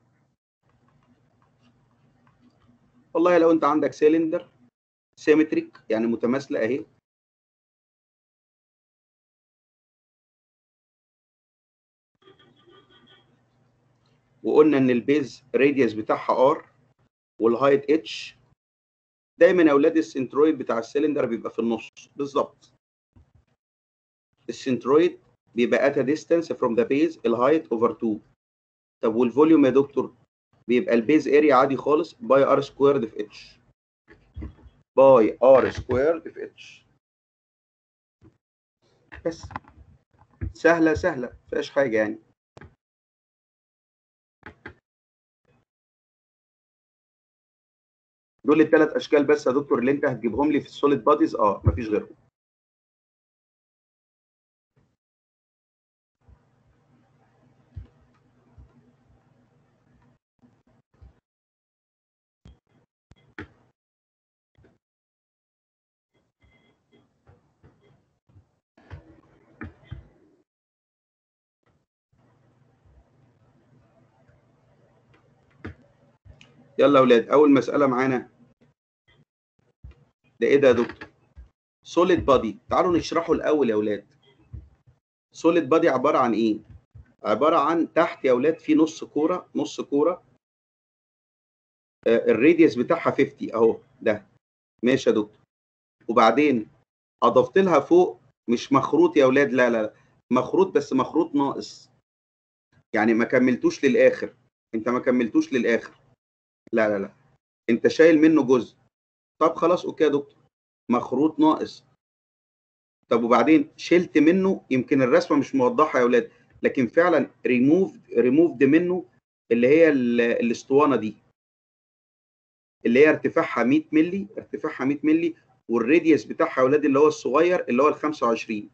والله لو انت عندك سيلندر سيمتريك يعني متماثله اهي وقلنا ان البيز راديوس بتاعها ار والهايت اتش دايما يا اولاد السنترويد بتاع السلندر بيبقى في النص بالظبط السنترويد بيبقى at a distance from the base الهايت over 2 طب والفوليوم يا دكتور بيبقى البيز اريا عادي خالص باي ار سكويرد في اتش باي ار سكويرد في اتش بس سهله سهله مفيهاش حاجه يعني دول الثلاث اشكال بس يا دكتور اللي انت هتجيبهم لي في السوليد باديز اه مفيش غيرهم يلا يا اولاد اول مساله معانا ده ايه ده يا دكتور سوليد بادي تعالوا نشرحه الاول يا اولاد سوليد بادي عباره عن ايه عباره عن تحت يا اولاد في نص كوره نص كوره آه، الراديوس بتاعها 50 اهو ده ماشي يا دكتور وبعدين اضفت لها فوق مش مخروط يا اولاد لا لا لا مخروط بس مخروط ناقص يعني ما كملتوش للاخر انت ما كملتوش للاخر لا لا لا انت شايل منه جزء طب خلاص اوكي يا دكتور مخروط ناقص طب وبعدين شلت منه يمكن الرسمه مش موضحه يا اولاد لكن فعلا ريموف ريموفد منه اللي هي ال- الاسطوانه دي اللي هي ارتفاعها 100 مللي ارتفاعها 100 مللي والراديوس بتاعها يا اولاد اللي هو الصغير اللي هو ال 25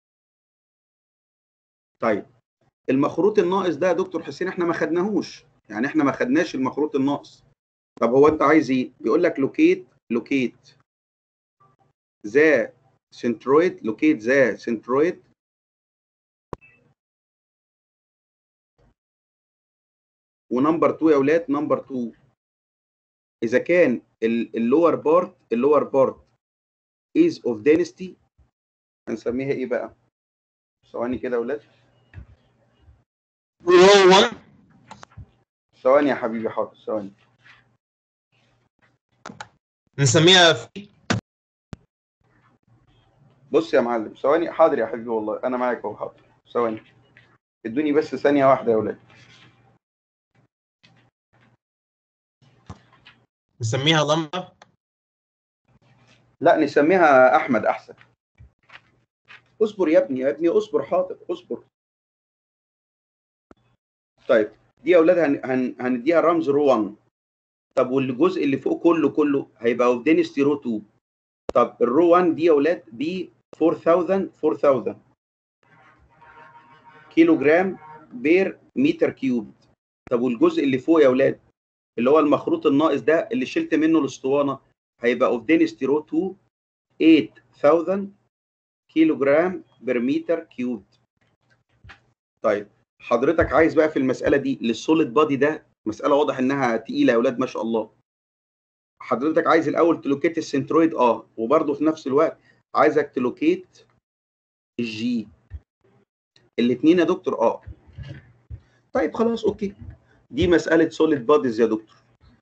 طيب المخروط الناقص ده يا دكتور حسين احنا ما خدناهوش يعني احنا ما خدناش المخروط الناقص طب هو انت عايز ايه بيقول لك لوكيت لوكيت ذا سنترويد لوكيت ذا سنترويد ونمبر 2 يا اولاد نمبر 2 اذا كان اللور بارت اللور بارت is of density هنسميها ايه بقى ثواني كده يا اولاد ثواني يا حبيبي حاضر ثواني نسميها في بص يا معلم ثواني حاضر يا حبيبي والله انا معاك اهو حاضر ثواني ادوني بس ثانيه واحده يا اولاد نسميها لمبة لا نسميها احمد احسن اصبر يا ابني يا ابني اصبر حاضر اصبر طيب دي يا اولاد هن... هن... هنديها رمز رو 1 طب والجزء اللي فوق كله كله هيبقى اوف دينستي رو 2 طب الرو 1 دي يا اولاد دي 4000 4000 كيلو جرام بير متر كيوب طب والجزء اللي فوق يا اولاد اللي هو المخروط الناقص ده اللي شلت منه الاسطوانه هيبقى اوف دينستي رو 2 8000 كيلو جرام بير متر كيوب طيب حضرتك عايز بقى في المساله دي للسوليد بادي ده مساله واضح انها تقيله يا اولاد ما شاء الله حضرتك عايز الاول تلوكيت السنترويد اه وبرده في نفس الوقت عايزك تلوكيت الجي الاثنين يا دكتور اه طيب خلاص اوكي دي مساله سوليد باديز يا دكتور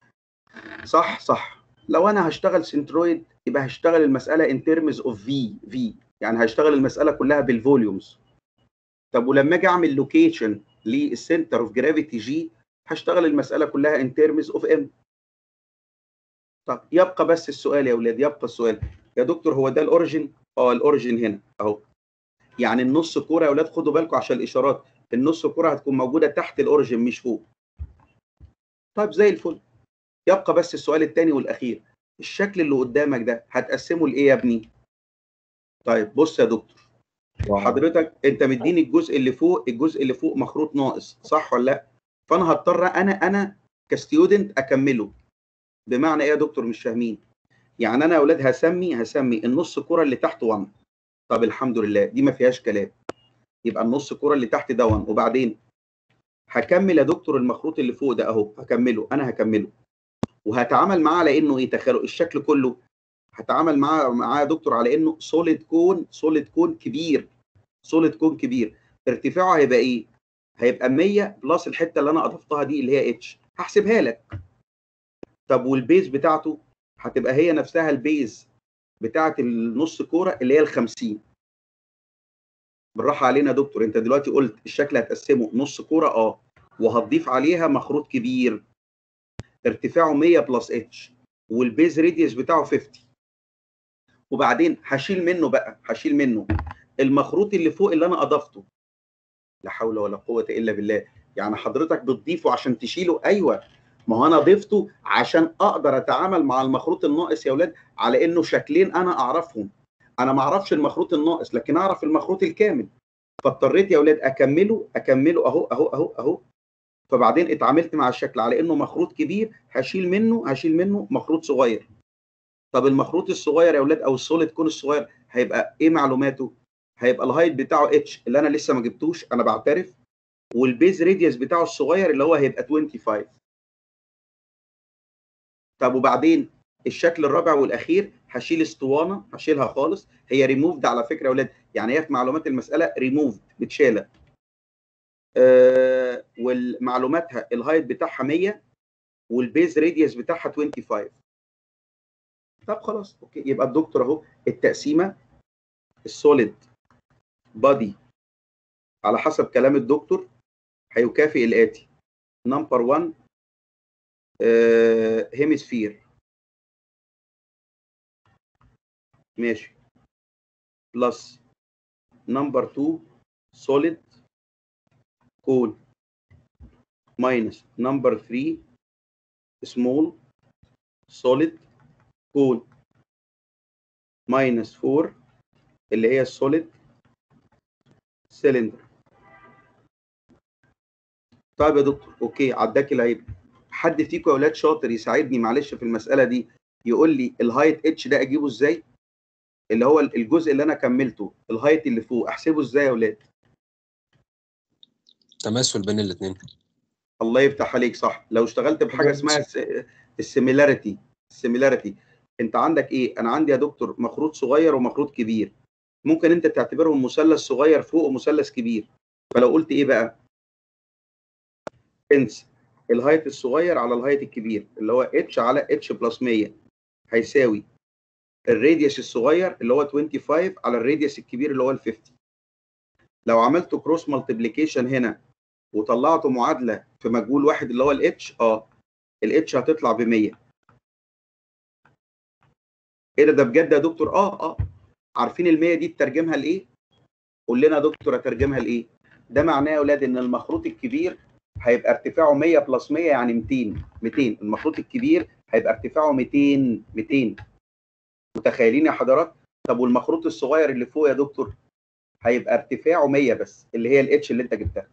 صح صح لو انا هشتغل سنترويد يبقى هشتغل المساله ان ترمز اوف في في يعني هشتغل المساله كلها بالفوليومز طب ولما اجي اعمل لوكيشن للسنتر اوف جرافيتي جي هشتغل المساله كلها ان ترمز اوف ام طب يبقى بس السؤال يا اولاد يبقى السؤال يا دكتور هو ده الاوريجن اه الاوريجن هنا اهو يعني النص كوره يا اولاد خدوا بالكم عشان الاشارات النص كوره هتكون موجوده تحت الاوريجن مش فوق طيب زي الفل يبقى بس السؤال الثاني والاخير الشكل اللي قدامك ده هتقسمه لايه يا ابني طيب بص يا دكتور حضرتك انت مديني الجزء اللي فوق الجزء اللي فوق مخروط ناقص صح ولا لا فانا هضطر انا انا كستودنت اكمله بمعنى ايه يا دكتور مش فاهمين يعني انا يا اولاد هسمي هسمي النص كوره اللي تحت 1 طب الحمد لله دي ما فيهاش كلام يبقى النص كوره اللي تحت ده 1 وبعدين هكمل يا دكتور المخروط اللي فوق ده اهو هكمله انا هكمله وهتعامل معاه على انه ايه تخيلوا الشكل كله هتعامل معاه معاه يا دكتور على انه سوليد كون سوليد كون كبير سوليد كون كبير ارتفاعه هيبقى ايه هيبقى 100 بلس الحته اللي انا اضفتها دي اللي هي اتش هحسبها لك طب والبيز بتاعته هتبقى هي نفسها البيز بتاعه النص كوره اللي هي ال 50 بالراحه علينا يا دكتور انت دلوقتي قلت الشكل هتقسمه نص كوره اه وهتضيف عليها مخروط كبير ارتفاعه 100 بلس اتش والبيز ريديوس بتاعه 50 وبعدين هشيل منه بقى هشيل منه المخروط اللي فوق اللي انا اضفته لا حول ولا قوه الا بالله يعني حضرتك بتضيفه عشان تشيله ايوه ما هو انا ضفته عشان اقدر اتعامل مع المخروط الناقص يا اولاد على انه شكلين انا اعرفهم انا ما اعرفش المخروط الناقص لكن اعرف المخروط الكامل فاضطريت يا اولاد اكمله اكمله اهو اهو اهو اهو فبعدين اتعاملت مع الشكل على انه مخروط كبير هشيل منه هشيل منه مخروط صغير طب المخروط الصغير يا اولاد او السوليد كون الصغير هيبقى ايه معلوماته هيبقى الهايت بتاعه اتش اللي انا لسه ما جبتوش انا بعترف والبيز ريديوس بتاعه الصغير اللي هو هيبقى 25 طب وبعدين الشكل الرابع والاخير هشيل اسطوانه هشيلها خالص هي ريموفد على فكره يا اولاد يعني هي في معلومات المساله ريموفد متشاله آه والمعلوماتها الهايت بتاعها 100 والبيز ريديوس بتاعها 25 طب خلاص اوكي يبقى الدكتور اهو التقسيمه السوليد بادي على حسب كلام الدكتور هيكافئ الاتي نمبر 1 هيمسفير ماشي بلس نمبر 2 سوليد كون ماينس نمبر 3 سمول سوليد كون ماينس 4 اللي هي السوليد سيلندر طيب يا دكتور اوكي عداك العيب حد فيكم يا اولاد شاطر يساعدني معلش في المساله دي يقول لي الهايت اتش ده اجيبه ازاي اللي هو الجزء اللي انا كملته الهايت اللي فوق احسبه ازاي يا اولاد تماثل بين الاثنين الله يفتح عليك صح لو اشتغلت بحاجه اسمها السيميلاريتي السيميلاريتي انت عندك ايه انا عندي يا دكتور مخروط صغير ومخروط كبير ممكن انت تعتبرهم مثلث صغير فوق ومثلث كبير فلو قلت ايه بقى انس الهايت الصغير على الهايت الكبير اللي هو اتش على اتش بلس 100 هيساوي الراديوس الصغير اللي هو 25 على الراديوس الكبير اللي هو ال 50 لو عملت كروس مالتيبليكيشن هنا وطلعته معادله في مجهول واحد اللي هو الاتش اه الاتش هتطلع ب 100 ايه ده ده بجد يا دكتور اه اه عارفين ال 100 دي تترجمها لايه قول لنا يا دكتور اترجمها لايه ده معناه يا اولاد ان المخروط الكبير هيبقى ارتفاعه 100 بلس 100 يعني 200 200 المخروط الكبير هيبقى ارتفاعه 200 200 متخيلين يا حضرات طب والمخروط الصغير اللي فوق يا دكتور هيبقى ارتفاعه 100 بس اللي هي الاتش اللي انت جبتها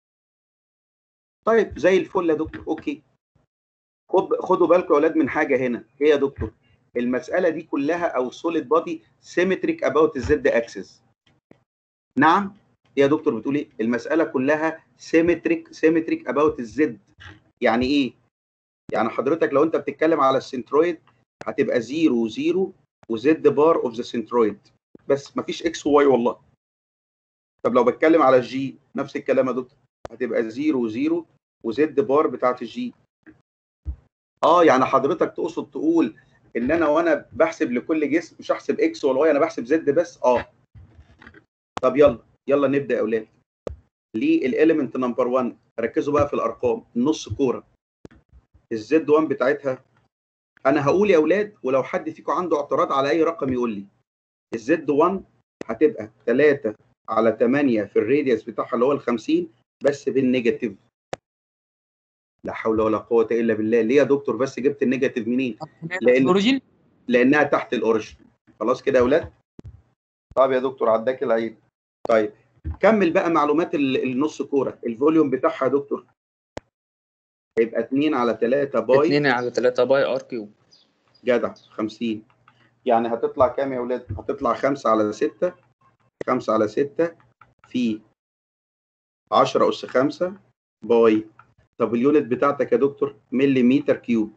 طيب زي الفل يا دكتور اوكي خد خدوا بالكم يا اولاد من حاجه هنا ايه يا دكتور المساله دي كلها او سوليد بادي سيمتريك اباوت الزد اكسس نعم يا دكتور بتقول ايه المساله كلها سيمتريك سيمتريك اباوت الزد يعني ايه يعني حضرتك لو انت بتتكلم على السنترويد هتبقى 0 0 وزد بار اوف ذا سنترويد بس مفيش اكس وواي والله طب لو بتكلم على الجي نفس الكلام يا دكتور هتبقى 0 0 وزد بار بتاعت الجي اه يعني حضرتك تقصد تقول ان انا وانا بحسب لكل جسم مش هحسب اكس ولا واي انا بحسب زد بس اه طب يلا يلا نبدا يا اولاد ليه الاليمنت نمبر 1 ركزوا بقى في الارقام النص كوره الزد 1 بتاعتها انا هقول يا اولاد ولو حد فيكم عنده اعتراض على اي رقم يقول لي الزد 1 هتبقى 3 على 8 في الراديوس بتاعها اللي هو ال 50 بس بالنيجاتيف لا حول ولا قوه الا بالله ليه يا دكتور بس جبت النيجاتيف منين لان الاوريجين لانها تحت الاوريجين خلاص كده يا اولاد طب يا دكتور عداك العيد طيب كمل بقى معلومات ال- النص كوره الفوليوم بتاعها يا دكتور هيبقى 2 على 3 باي 2 على 3 باي ار كيوب جدع 50 يعني هتطلع كام يا اولاد هتطلع 5 على 6 5 على 6 في 10 اس 5 باي طب اليونت بتاعتك يا دكتور مليمتر كيوب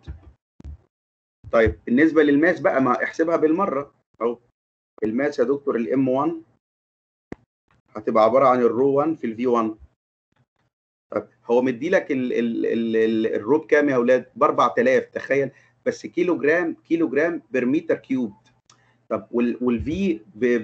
طيب بالنسبه للماس بقى ما احسبها بالمره اهو الماس يا دكتور الام 1 هتبقى عباره عن الرو 1 في الفي 1 طب هو مدي لك ال ال ال ال الرو بكام يا اولاد ب 4000 تخيل بس كيلو جرام كيلو جرام بير متر كيوب طب والفي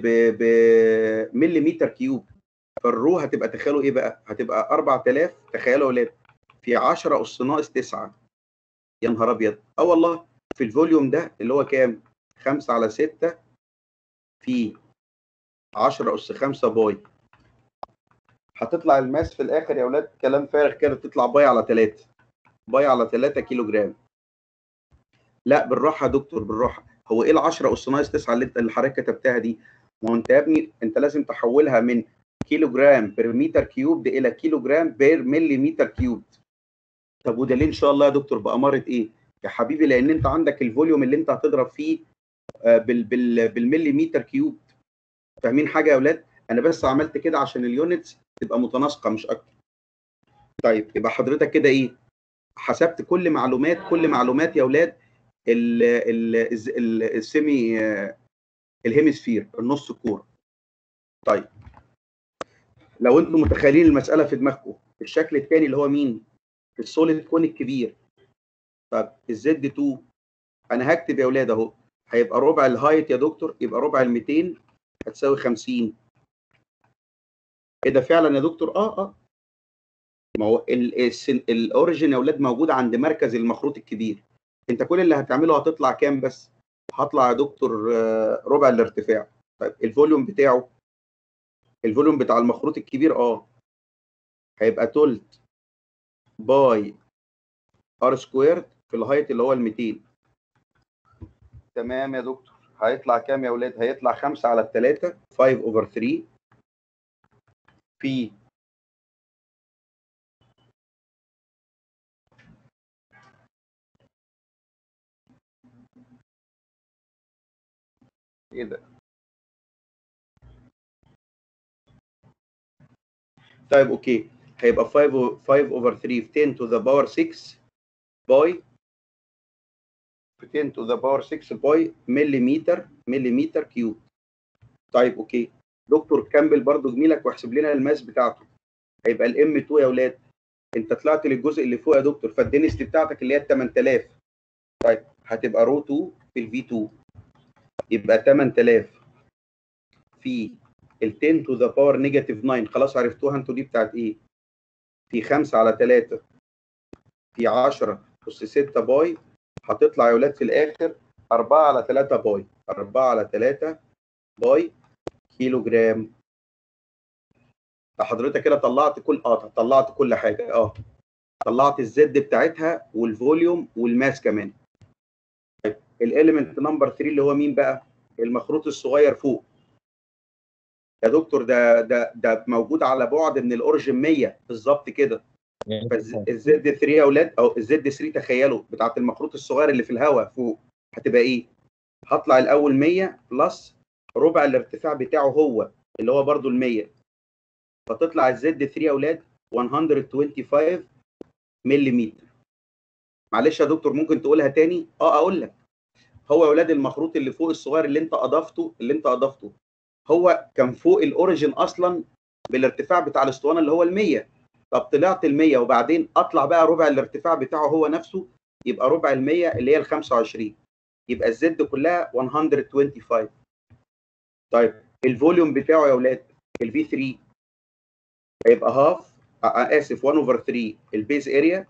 بمليمتر كيوب فالرو هتبقى تخيلوا ايه بقى هتبقى 4000 تخيلوا يا اولاد في 10 اس ناقص 9 يا نهار ابيض اه والله في الفوليوم ده اللي هو كام 5 على 6 في 10 اس 5 باي هتطلع الماس في الاخر يا اولاد كلام فارغ كده تطلع باي على 3 باي على 3 كيلو جرام لا بالراحه يا دكتور بالراحه هو ايه ال 10 اس ناقص 9 اللي انت اللي حضرتك كتبتها دي ما هو انت يا ابني انت لازم تحولها من كيلو جرام بير متر كيوب الى كيلو جرام بير ملي متر كيوب طب وده ليه ان شاء الله يا دكتور بأمارة ايه يا حبيبي لان انت عندك الفوليوم اللي انت هتضرب فيه آه، بال بال بالملي متر كيوب فاهمين حاجه يا اولاد انا بس عملت كده عشان اليونتس تبقى متناسقه مش اكتر طيب يبقى حضرتك كده ايه حسبت كل معلومات كل معلومات يا اولاد ال ال الز- ال- السيمي آه، الهيمسفير النص الكوره طيب لو انتم متخيلين المساله في دماغكم الشكل الثاني اللي هو مين السوليد كون الكبير طب الزد 2 انا هكتب يا اولاد اهو هيبقى ربع الهايت يا دكتور يبقى ربع ال 200 هتساوي 50 ايه ده فعلا يا دكتور اه اه ما هو ال- السن- الاوريجين يا اولاد موجود عند مركز المخروط الكبير انت كل اللي هتعمله هتطلع كام بس هطلع يا دكتور آه، ربع الارتفاع طيب الفوليوم بتاعه الفوليوم بتاع المخروط الكبير اه هيبقى تلت باي ار سكويرد في الهايت اللي هو ال 200 تمام يا دكتور هيطلع كام يا اولاد هيطلع 5 على 3 5 اوفر 3 في ايه ده طيب اوكي هيبقى 5 5 اوفر 3 في 10 to the power 6 باي في 10 to the power 6 باي مليمتر مليمتر كيوب طيب اوكي دكتور كامبل برضو زميلك واحسب لنا الماس بتاعته هيبقى الام 2 يا اولاد انت طلعت للجزء اللي فوق يا دكتور فالدنسيتي بتاعتك اللي هي 8000 طيب هتبقى رو 2 في الفي 2 يبقى 8000 في ال 10 to the power نيجاتيف 9 خلاص عرفتوها انتوا دي بتاعت ايه؟ في 5 على 3 في 10 أس 6 باي هتطلع يا ولاد في الآخر 4 على 3 باي 4 على 3 باي كيلو جرام فحضرتك كده طلعت كل اه طلعت كل حاجة اه طلعت الزد بتاعتها والفوليوم والماس كمان طيب الاليمنت نمبر 3 اللي هو مين بقى؟ المخروط الصغير فوق يا دكتور ده ده ده موجود على بعد من الاوريجن 100 بالظبط كده فالزد 3 يا اولاد او الزد 3 تخيلوا بتاعت المخروط الصغير اللي في الهواء فوق هتبقى ايه؟ هطلع الاول 100 بلس ربع الارتفاع بتاعه هو اللي هو برضو ال 100 فتطلع الزد 3 يا اولاد 125 ملم معلش يا دكتور ممكن تقولها تاني؟ اه اقول لك هو يا اولاد المخروط اللي فوق الصغير اللي انت اضفته اللي انت اضفته هو كان فوق الاوريجن اصلا بالارتفاع بتاع الاسطوانه اللي هو ال 100 طب طلعت ال 100 وبعدين اطلع بقى ربع الارتفاع بتاعه هو نفسه يبقى ربع ال 100 اللي هي ال 25 يبقى الزد كلها 125 طيب الفوليوم بتاعه يا اولاد الفي 3 هيبقى هاف اسف 1 اوفر 3 البيز اريا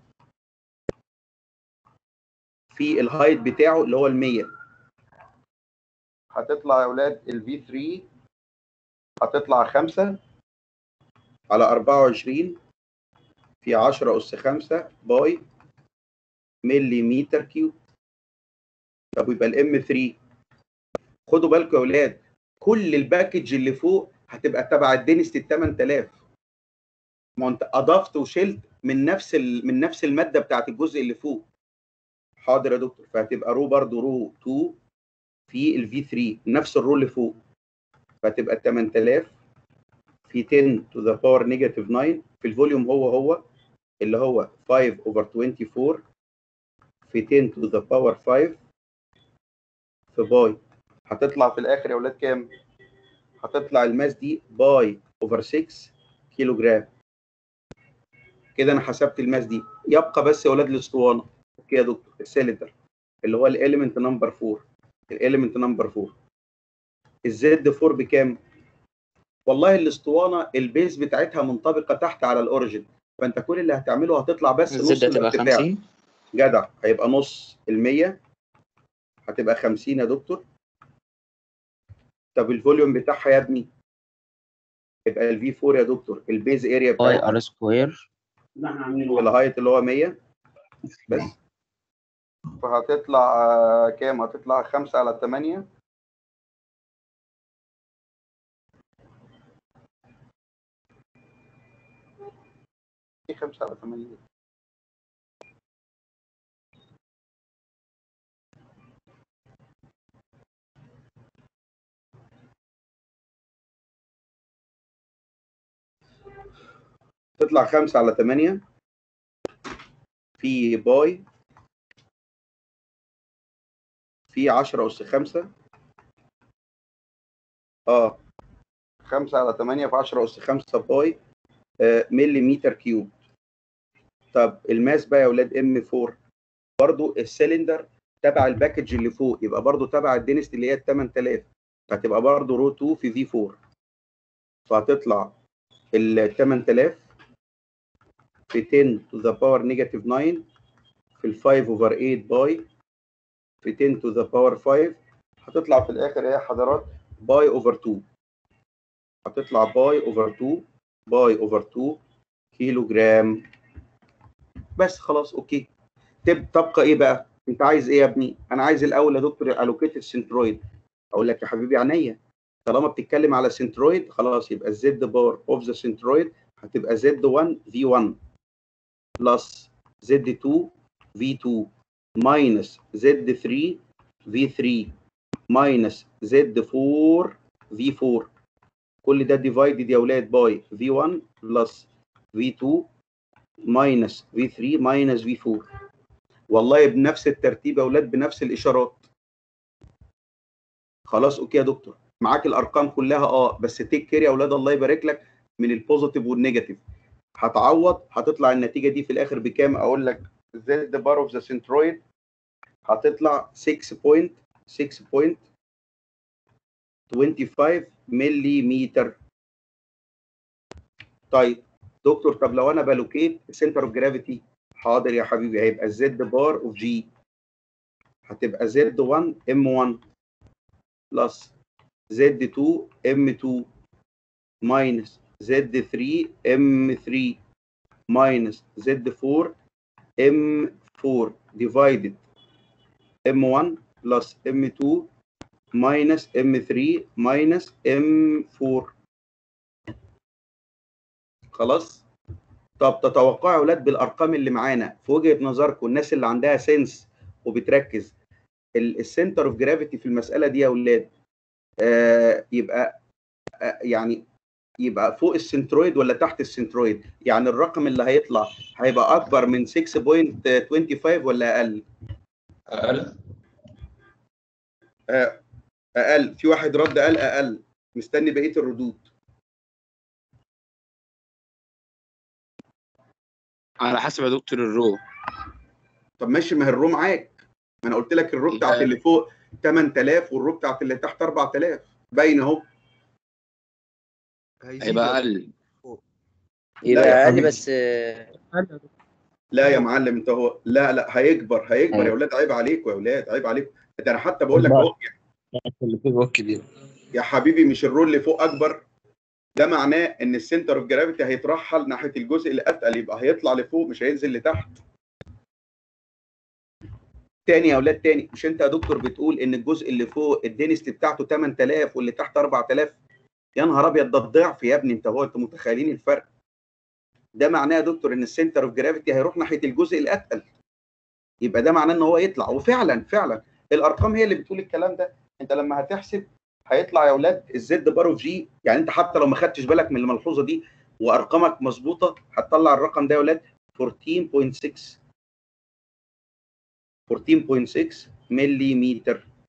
في الهايت بتاعه اللي هو ال 100 هتطلع يا اولاد الفي 3 هتطلع 5 على 24 في 10 أس 5 باي ملي متر كيوب طب يبقى الام 3 خدوا بالكم يا اولاد كل الباكج اللي فوق هتبقى تبع الدينستي 8000 ما انت اضفت وشلت من نفس ال... من نفس الماده بتاعت الجزء اللي فوق حاضر يا دكتور فهتبقى رو برضو رو 2 في الفي 3 نفس الرو اللي فوق فهتبقى 8000 في 10 to the power negative 9 في الفوليوم هو هو اللي هو 5 over 24 في 10 to the power 5 في باي هتطلع في الاخر يا اولاد كام؟ هتطلع الماس دي باي اوفر 6 كيلو جرام كده انا حسبت الماس دي يبقى بس يا اولاد الاسطوانه اوكي يا دكتور السيلندر اللي هو الاليمنت نمبر 4 الاليمنت نمبر 4 الزد 4 بكام؟ والله الاسطوانه البيز بتاعتها منطبقه تحت على الاوريجن فانت كل اللي هتعمله هتطلع بس نص الزد هتبقى الارتفاع 50 جدع هيبقى نص المية هتبقى 50 يا دكتور طب الفوليوم بتاعها يا ابني يبقى الفي 4 يا دكتور البيز اريا باي بتاعتها ار سكوير الهايت اللي هو 100 بس فهتطلع آه، كام هتطلع 5 على 8 ايه 5 على 8 تطلع 5 على 8 في باي في 10 أس 5 اه 5 على 8 في 10 أس 5 باي آه مليمتر كيوب طب الماس بقى يا ولاد ام 4 برضو السلندر تبع الباكج اللي فوق يبقى برضو تبع الدينست اللي هي ال 8000 هتبقى برضو رو 2 في في 4 فهتطلع ال 8000 في 10 to the power negative 9 في ال 5 over 8 باي في 10 to the power 5 هتطلع في الاخر ايه يا حضرات باي اوفر 2 هتطلع باي اوفر 2 باي اوفر 2 كيلو جرام بس خلاص اوكي تب تبقى ايه بقى انت عايز ايه يا ابني انا عايز الاول يا دكتور الوكيت السنترويد اقول لك يا حبيبي عينيا طالما بتتكلم على سنترويد خلاص يبقى الزد بار اوف ذا سنترويد هتبقى زد 1 في 1 بلس زد 2 في 2 ماينس زد 3 في 3 ماينس زد 4 في 4 كل ده ديفايدد يا اولاد باي في 1 بلس في 2 ماينس في 3 ماينس في 4 والله بنفس الترتيب يا اولاد بنفس الاشارات خلاص اوكي يا دكتور معاك الارقام كلها اه بس تيك كير يا اولاد الله يبارك لك من البوزيتيف والنيجاتيف هتعوض هتطلع النتيجه دي في الاخر بكام اقول لك زد بار اوف ذا سنترويد هتطلع 6.6.25 ملي طيب دكتور طب لو انا بلوكيت سنتر اوف جرافيتي حاضر يا حبيبي هيبقى الزد بار اوف جي هتبقى زد 1 ام 1 بلس زد 2 ام 2 ماينس زد 3 ام 3 ماينس زد 4 ام 4 ديفايدد ام 1 بلس ام 2 ماينس ام 3 ماينس ام 4 خلاص طب تتوقعوا يا اولاد بالارقام اللي معانا في وجهه نظركم الناس اللي عندها سنس وبتركز السنتر اوف جرافيتي في المساله دي يا اولاد آه يبقى آه يعني يبقى فوق السنترويد ولا تحت السنترويد يعني الرقم اللي هيطلع هيبقى اكبر من 6.25 ولا اقل اقل آه اقل في واحد رد قال اقل مستني بقيه الردود على حسب يا دكتور الرو طب ماشي ما هي الرو معاك ما انا قلت لك الرو بتاعت لا. اللي فوق 8000 والرو بتاعت اللي تحت 4000 باين اهو هيبقى اقل لا يبقى يا اقل حبيبي. بس آه، لا يا معلم انت هو لا لا هيكبر هيكبر يا أيوة. اولاد عيب عليكم يا اولاد عيب عليكم ده انا حتى بقول لك اهو اللي فيه بوك كبير يا حبيبي مش الرول اللي فوق اكبر ده معناه ان السنتر اوف جرافيتي هيترحل ناحيه الجزء اللي اتقل يبقى هيطلع لفوق مش هينزل لتحت تاني يا اولاد تاني مش انت يا دكتور بتقول ان الجزء اللي فوق الدينستي بتاعته 8000 واللي تحت 4000 يا نهار ابيض ده الضعف يا ابني انت هو انتوا متخيلين الفرق ده معناه يا دكتور ان السنتر اوف جرافيتي هيروح ناحيه الجزء الاتقل يبقى ده معناه ان هو يطلع وفعلا فعلا الارقام هي اللي بتقول الكلام ده انت لما هتحسب هيطلع يا اولاد الزد بار اوف جي يعني انت حتى لو ما خدتش بالك من الملحوظه دي وارقامك مظبوطه هتطلع الرقم ده يا اولاد 14.6 14.6 ملي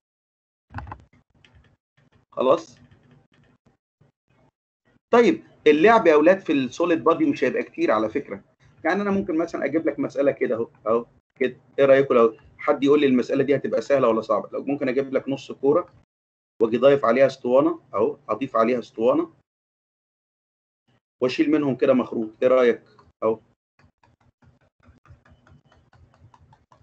خلاص طيب اللعب يا اولاد في السوليد بادي مش هيبقى كتير على فكره يعني انا ممكن مثلا اجيب لك مساله كده اهو اهو كده ايه رايكم لو حد يقول لي المساله دي هتبقى سهله ولا صعبه لو ممكن اجيب لك نص كوره واجي ضايف عليها اسطوانه اهو اضيف عليها اسطوانه واشيل منهم كده مخروط ايه رايك اهو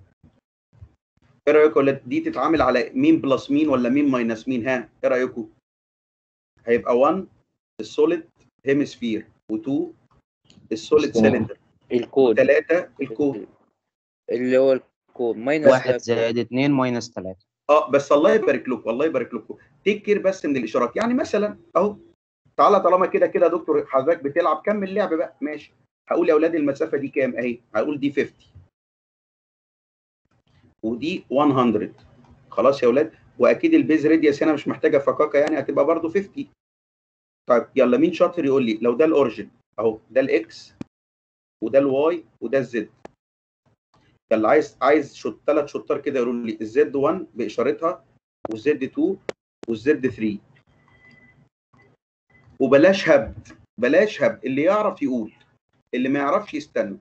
ايه رايكم ولا دي تتعامل على مين بلس مين ولا مين ماينس مين ها ايه رايكم هيبقى 1 السوليد هيمسفير و2 السوليد السوليد. سيلندر الكود ثلاثة الكود اللي هو الكود ماينس واحد زائد اتنين ماينس تلاتة اه بس الله يبارك لكم الله يبارك لكم تيك كير بس من الاشارات يعني مثلا اهو تعالى طالما كده كده يا دكتور حضرتك بتلعب كمل لعب بقى ماشي هقول يا اولاد المسافه دي كام اهي هقول دي 50 ودي 100 خلاص يا اولاد واكيد البيز راديوس هنا مش محتاجه فكاكه يعني هتبقى برضو 50 طيب يلا مين شاطر يقول لي لو ده الاوريجن اهو ده الاكس وده الواي وده الزد يلا عايز عايز شوط ثلاث شطار كده يقولوا لي الزد 1 باشارتها والزد 2 والزد 3 وبلاش هبد بلاش هبد اللي يعرف يقول اللي ما يعرفش يستنى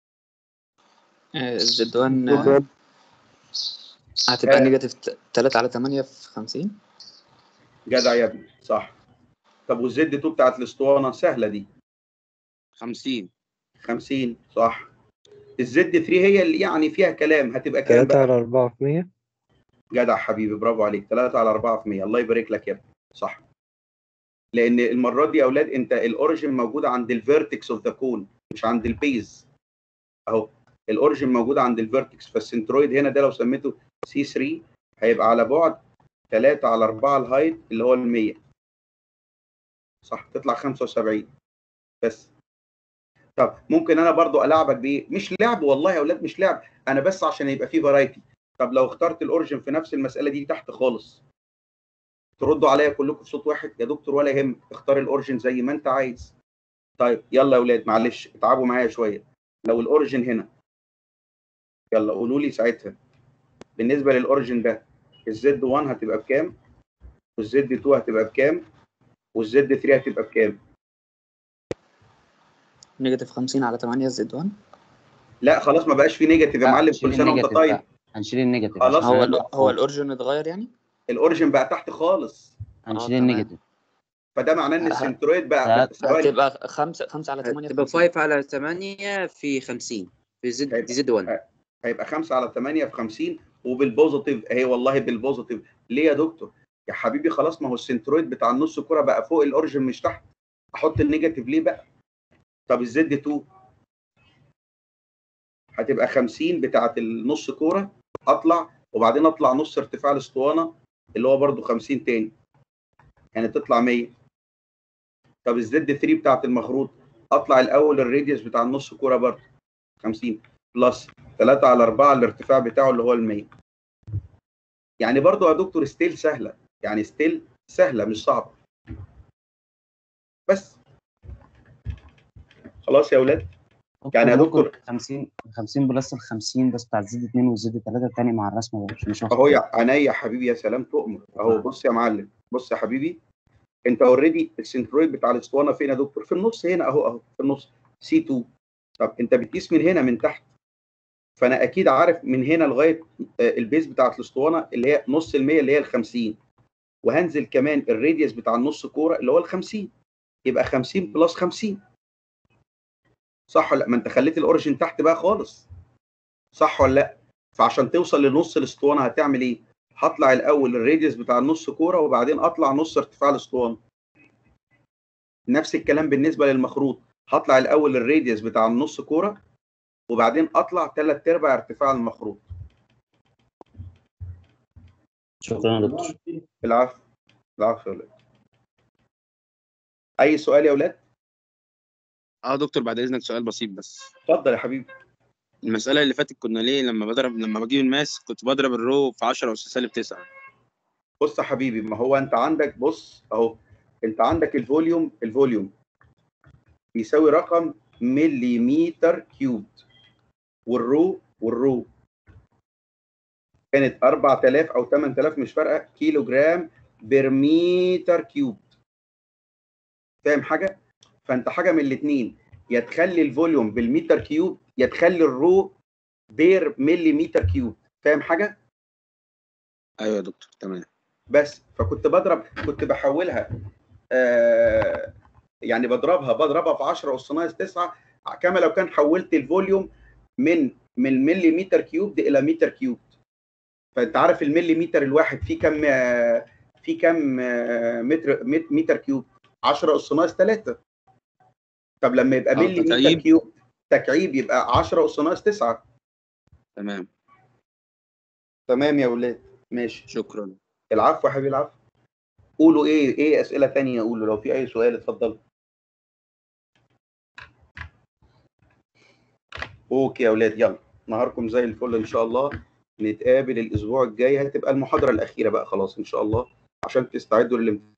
الزد 1 هتبقى آه. نيجاتيف 3 على 8 في 50 جدع يا ابني صح طب والزد 2 بتاعت الاسطوانه سهله دي 50 50 صح الزد 3 هي اللي يعني فيها كلام هتبقى كام 3 بقى على 4 في 100 جدع حبيبي برافو عليك 3 على 4 في 100 الله يبارك لك يا ابني صح لان المره دي يا اولاد انت الاوريجن موجود عند الفيرتكس اوف ذا كون مش عند البيز اهو الاوريجن موجود عند الفيرتكس فالسنترويد هنا ده لو سميته سي 3 هيبقى على بعد 3 على 4 الهايت اللي هو ال 100 صح تطلع 75 بس طب ممكن انا برضو العبك بايه مش لعب والله يا اولاد مش لعب انا بس عشان يبقى فيه فرايتي طب لو اخترت الاوريجن في نفس المساله دي تحت خالص تردوا عليا كلكم في صوت واحد يا دكتور ولا يهم اختار الاوريجن زي ما انت عايز طيب يلا يا اولاد معلش اتعبوا معايا شويه لو الاوريجن هنا يلا قولوا لي ساعتها بالنسبه للاوريجن ده الزد 1 هتبقى بكام والزد 2 هتبقى بكام والزد 3 هتبقى بكام نيجاتيف 50 على 8 زد 1 لا خلاص ما بقاش في نيجاتيف يا معلم هنشيل كل سنه وانت النيجاتيف طيب بقى. هنشيل النيجاتيف خلاص عشان هو نبقى ال- هو الاوريجن اتغير يعني الاوريجن بقى تحت خالص هنشيل تمام. النيجاتيف فده معناه ان ه- السنترويد بقى ثواني هتبقى 5 5 على 8 تبقى 5 على 8 في 50 في زد دي زد 1 هيبقى 5 على 8 في 50 وبالبوزيتيف اهي والله بالبوزيتيف ليه يا دكتور يا حبيبي خلاص ما هو السنترويد بتاع النص كرة بقى فوق الاوريجن مش تحت احط النيجاتيف ليه بقى طب الزد 2 هتبقى 50 بتاعه النص كوره اطلع وبعدين اطلع نص ارتفاع الاسطوانه اللي هو برده 50 تاني يعني تطلع 100 طب الزد 3 بتاعه المخروط اطلع الاول الراديوس بتاع النص كوره برده 50 بلس 3 على 4 الارتفاع بتاعه اللي هو ال 100 يعني برضو يا دكتور ستيل سهله يعني ستيل سهله مش صعبه بس خلاص يا اولاد يعني يا دكتور 50 50 بلس ال 50 بس بتاع الزد 2 والزد 3 التاني مع الرسمه مش مش واخد اهو يا عينيا يا حبيبي يا سلام تؤمر اهو بص يا معلم بص يا حبيبي انت اوريدي السنترويد بتاع الاسطوانه فين يا دكتور في النص هنا اهو اهو في النص سي 2 طب انت بتقيس من هنا من تحت فانا اكيد عارف من هنا لغايه آه، البيز بتاعت الاسطوانه اللي هي نص المية اللي هي ال 50 وهنزل كمان الراديوس بتاع النص كوره اللي هو ال 50 يبقى 50 بلس 50 صح ولا لا ما انت خليت الاوريجن تحت بقى خالص صح ولا لا فعشان توصل لنص الاسطوانه هتعمل ايه هطلع الاول الراديوس بتاع النص كوره وبعدين اطلع نص ارتفاع الاسطوانه نفس الكلام بالنسبه للمخروط هطلع الاول الراديوس بتاع النص كوره وبعدين اطلع ثلاث ارباع ارتفاع المخروط شكرا يا دكتور العفو العفو يا ولاد اي سؤال يا ولاد اه دكتور بعد اذنك سؤال بسيط بس اتفضل يا حبيبي المساله اللي فاتت كنا ليه لما بضرب لما بجيب الماس كنت بضرب الرو في 10 اس سالب 9 بص يا حبيبي ما هو انت عندك بص اهو انت عندك الفوليوم الفوليوم بيساوي رقم مليمتر كيوب والرو والرو كانت 4000 او 8000 مش فارقه كيلو جرام برميتر كيوب فاهم حاجه فانت حاجه من الاثنين يا تخلي الفوليوم بالمتر كيوب يا تخلي الرو بير مليمتر كيوب فاهم حاجه ايوه يا دكتور تمام بس فكنت بضرب كنت بحولها آه يعني بضربها بضربها في 10 اس ناقص 9 كما لو كان حولت الفوليوم من من مليمتر كيوب الى متر كيوب فانت عارف المليمتر الواحد فيه كام آه، فيه كام آه، متر مت- متر كيوب 10 اس ناقص 3 طب لما يبقى آه، ملي متر تكعيب. كيوب تكعيب يبقى 10 اس ناقص 9 تمام تمام يا ولاد ماشي شكرا العفو يا حبيبي العفو قولوا ايه ايه اسئله تانية قولوا لو في اي سؤال اتفضلوا اوكي يا ولاد يلا نهاركم زي الفل ان شاء الله نتقابل الاسبوع الجاي هتبقى المحاضره الاخيره بقى خلاص ان شاء الله عشان تستعدوا للامتحان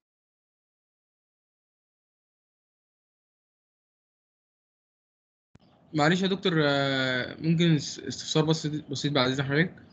معلش يا دكتور آه، ممكن استفسار بس بسيط بعد اذن حضرتك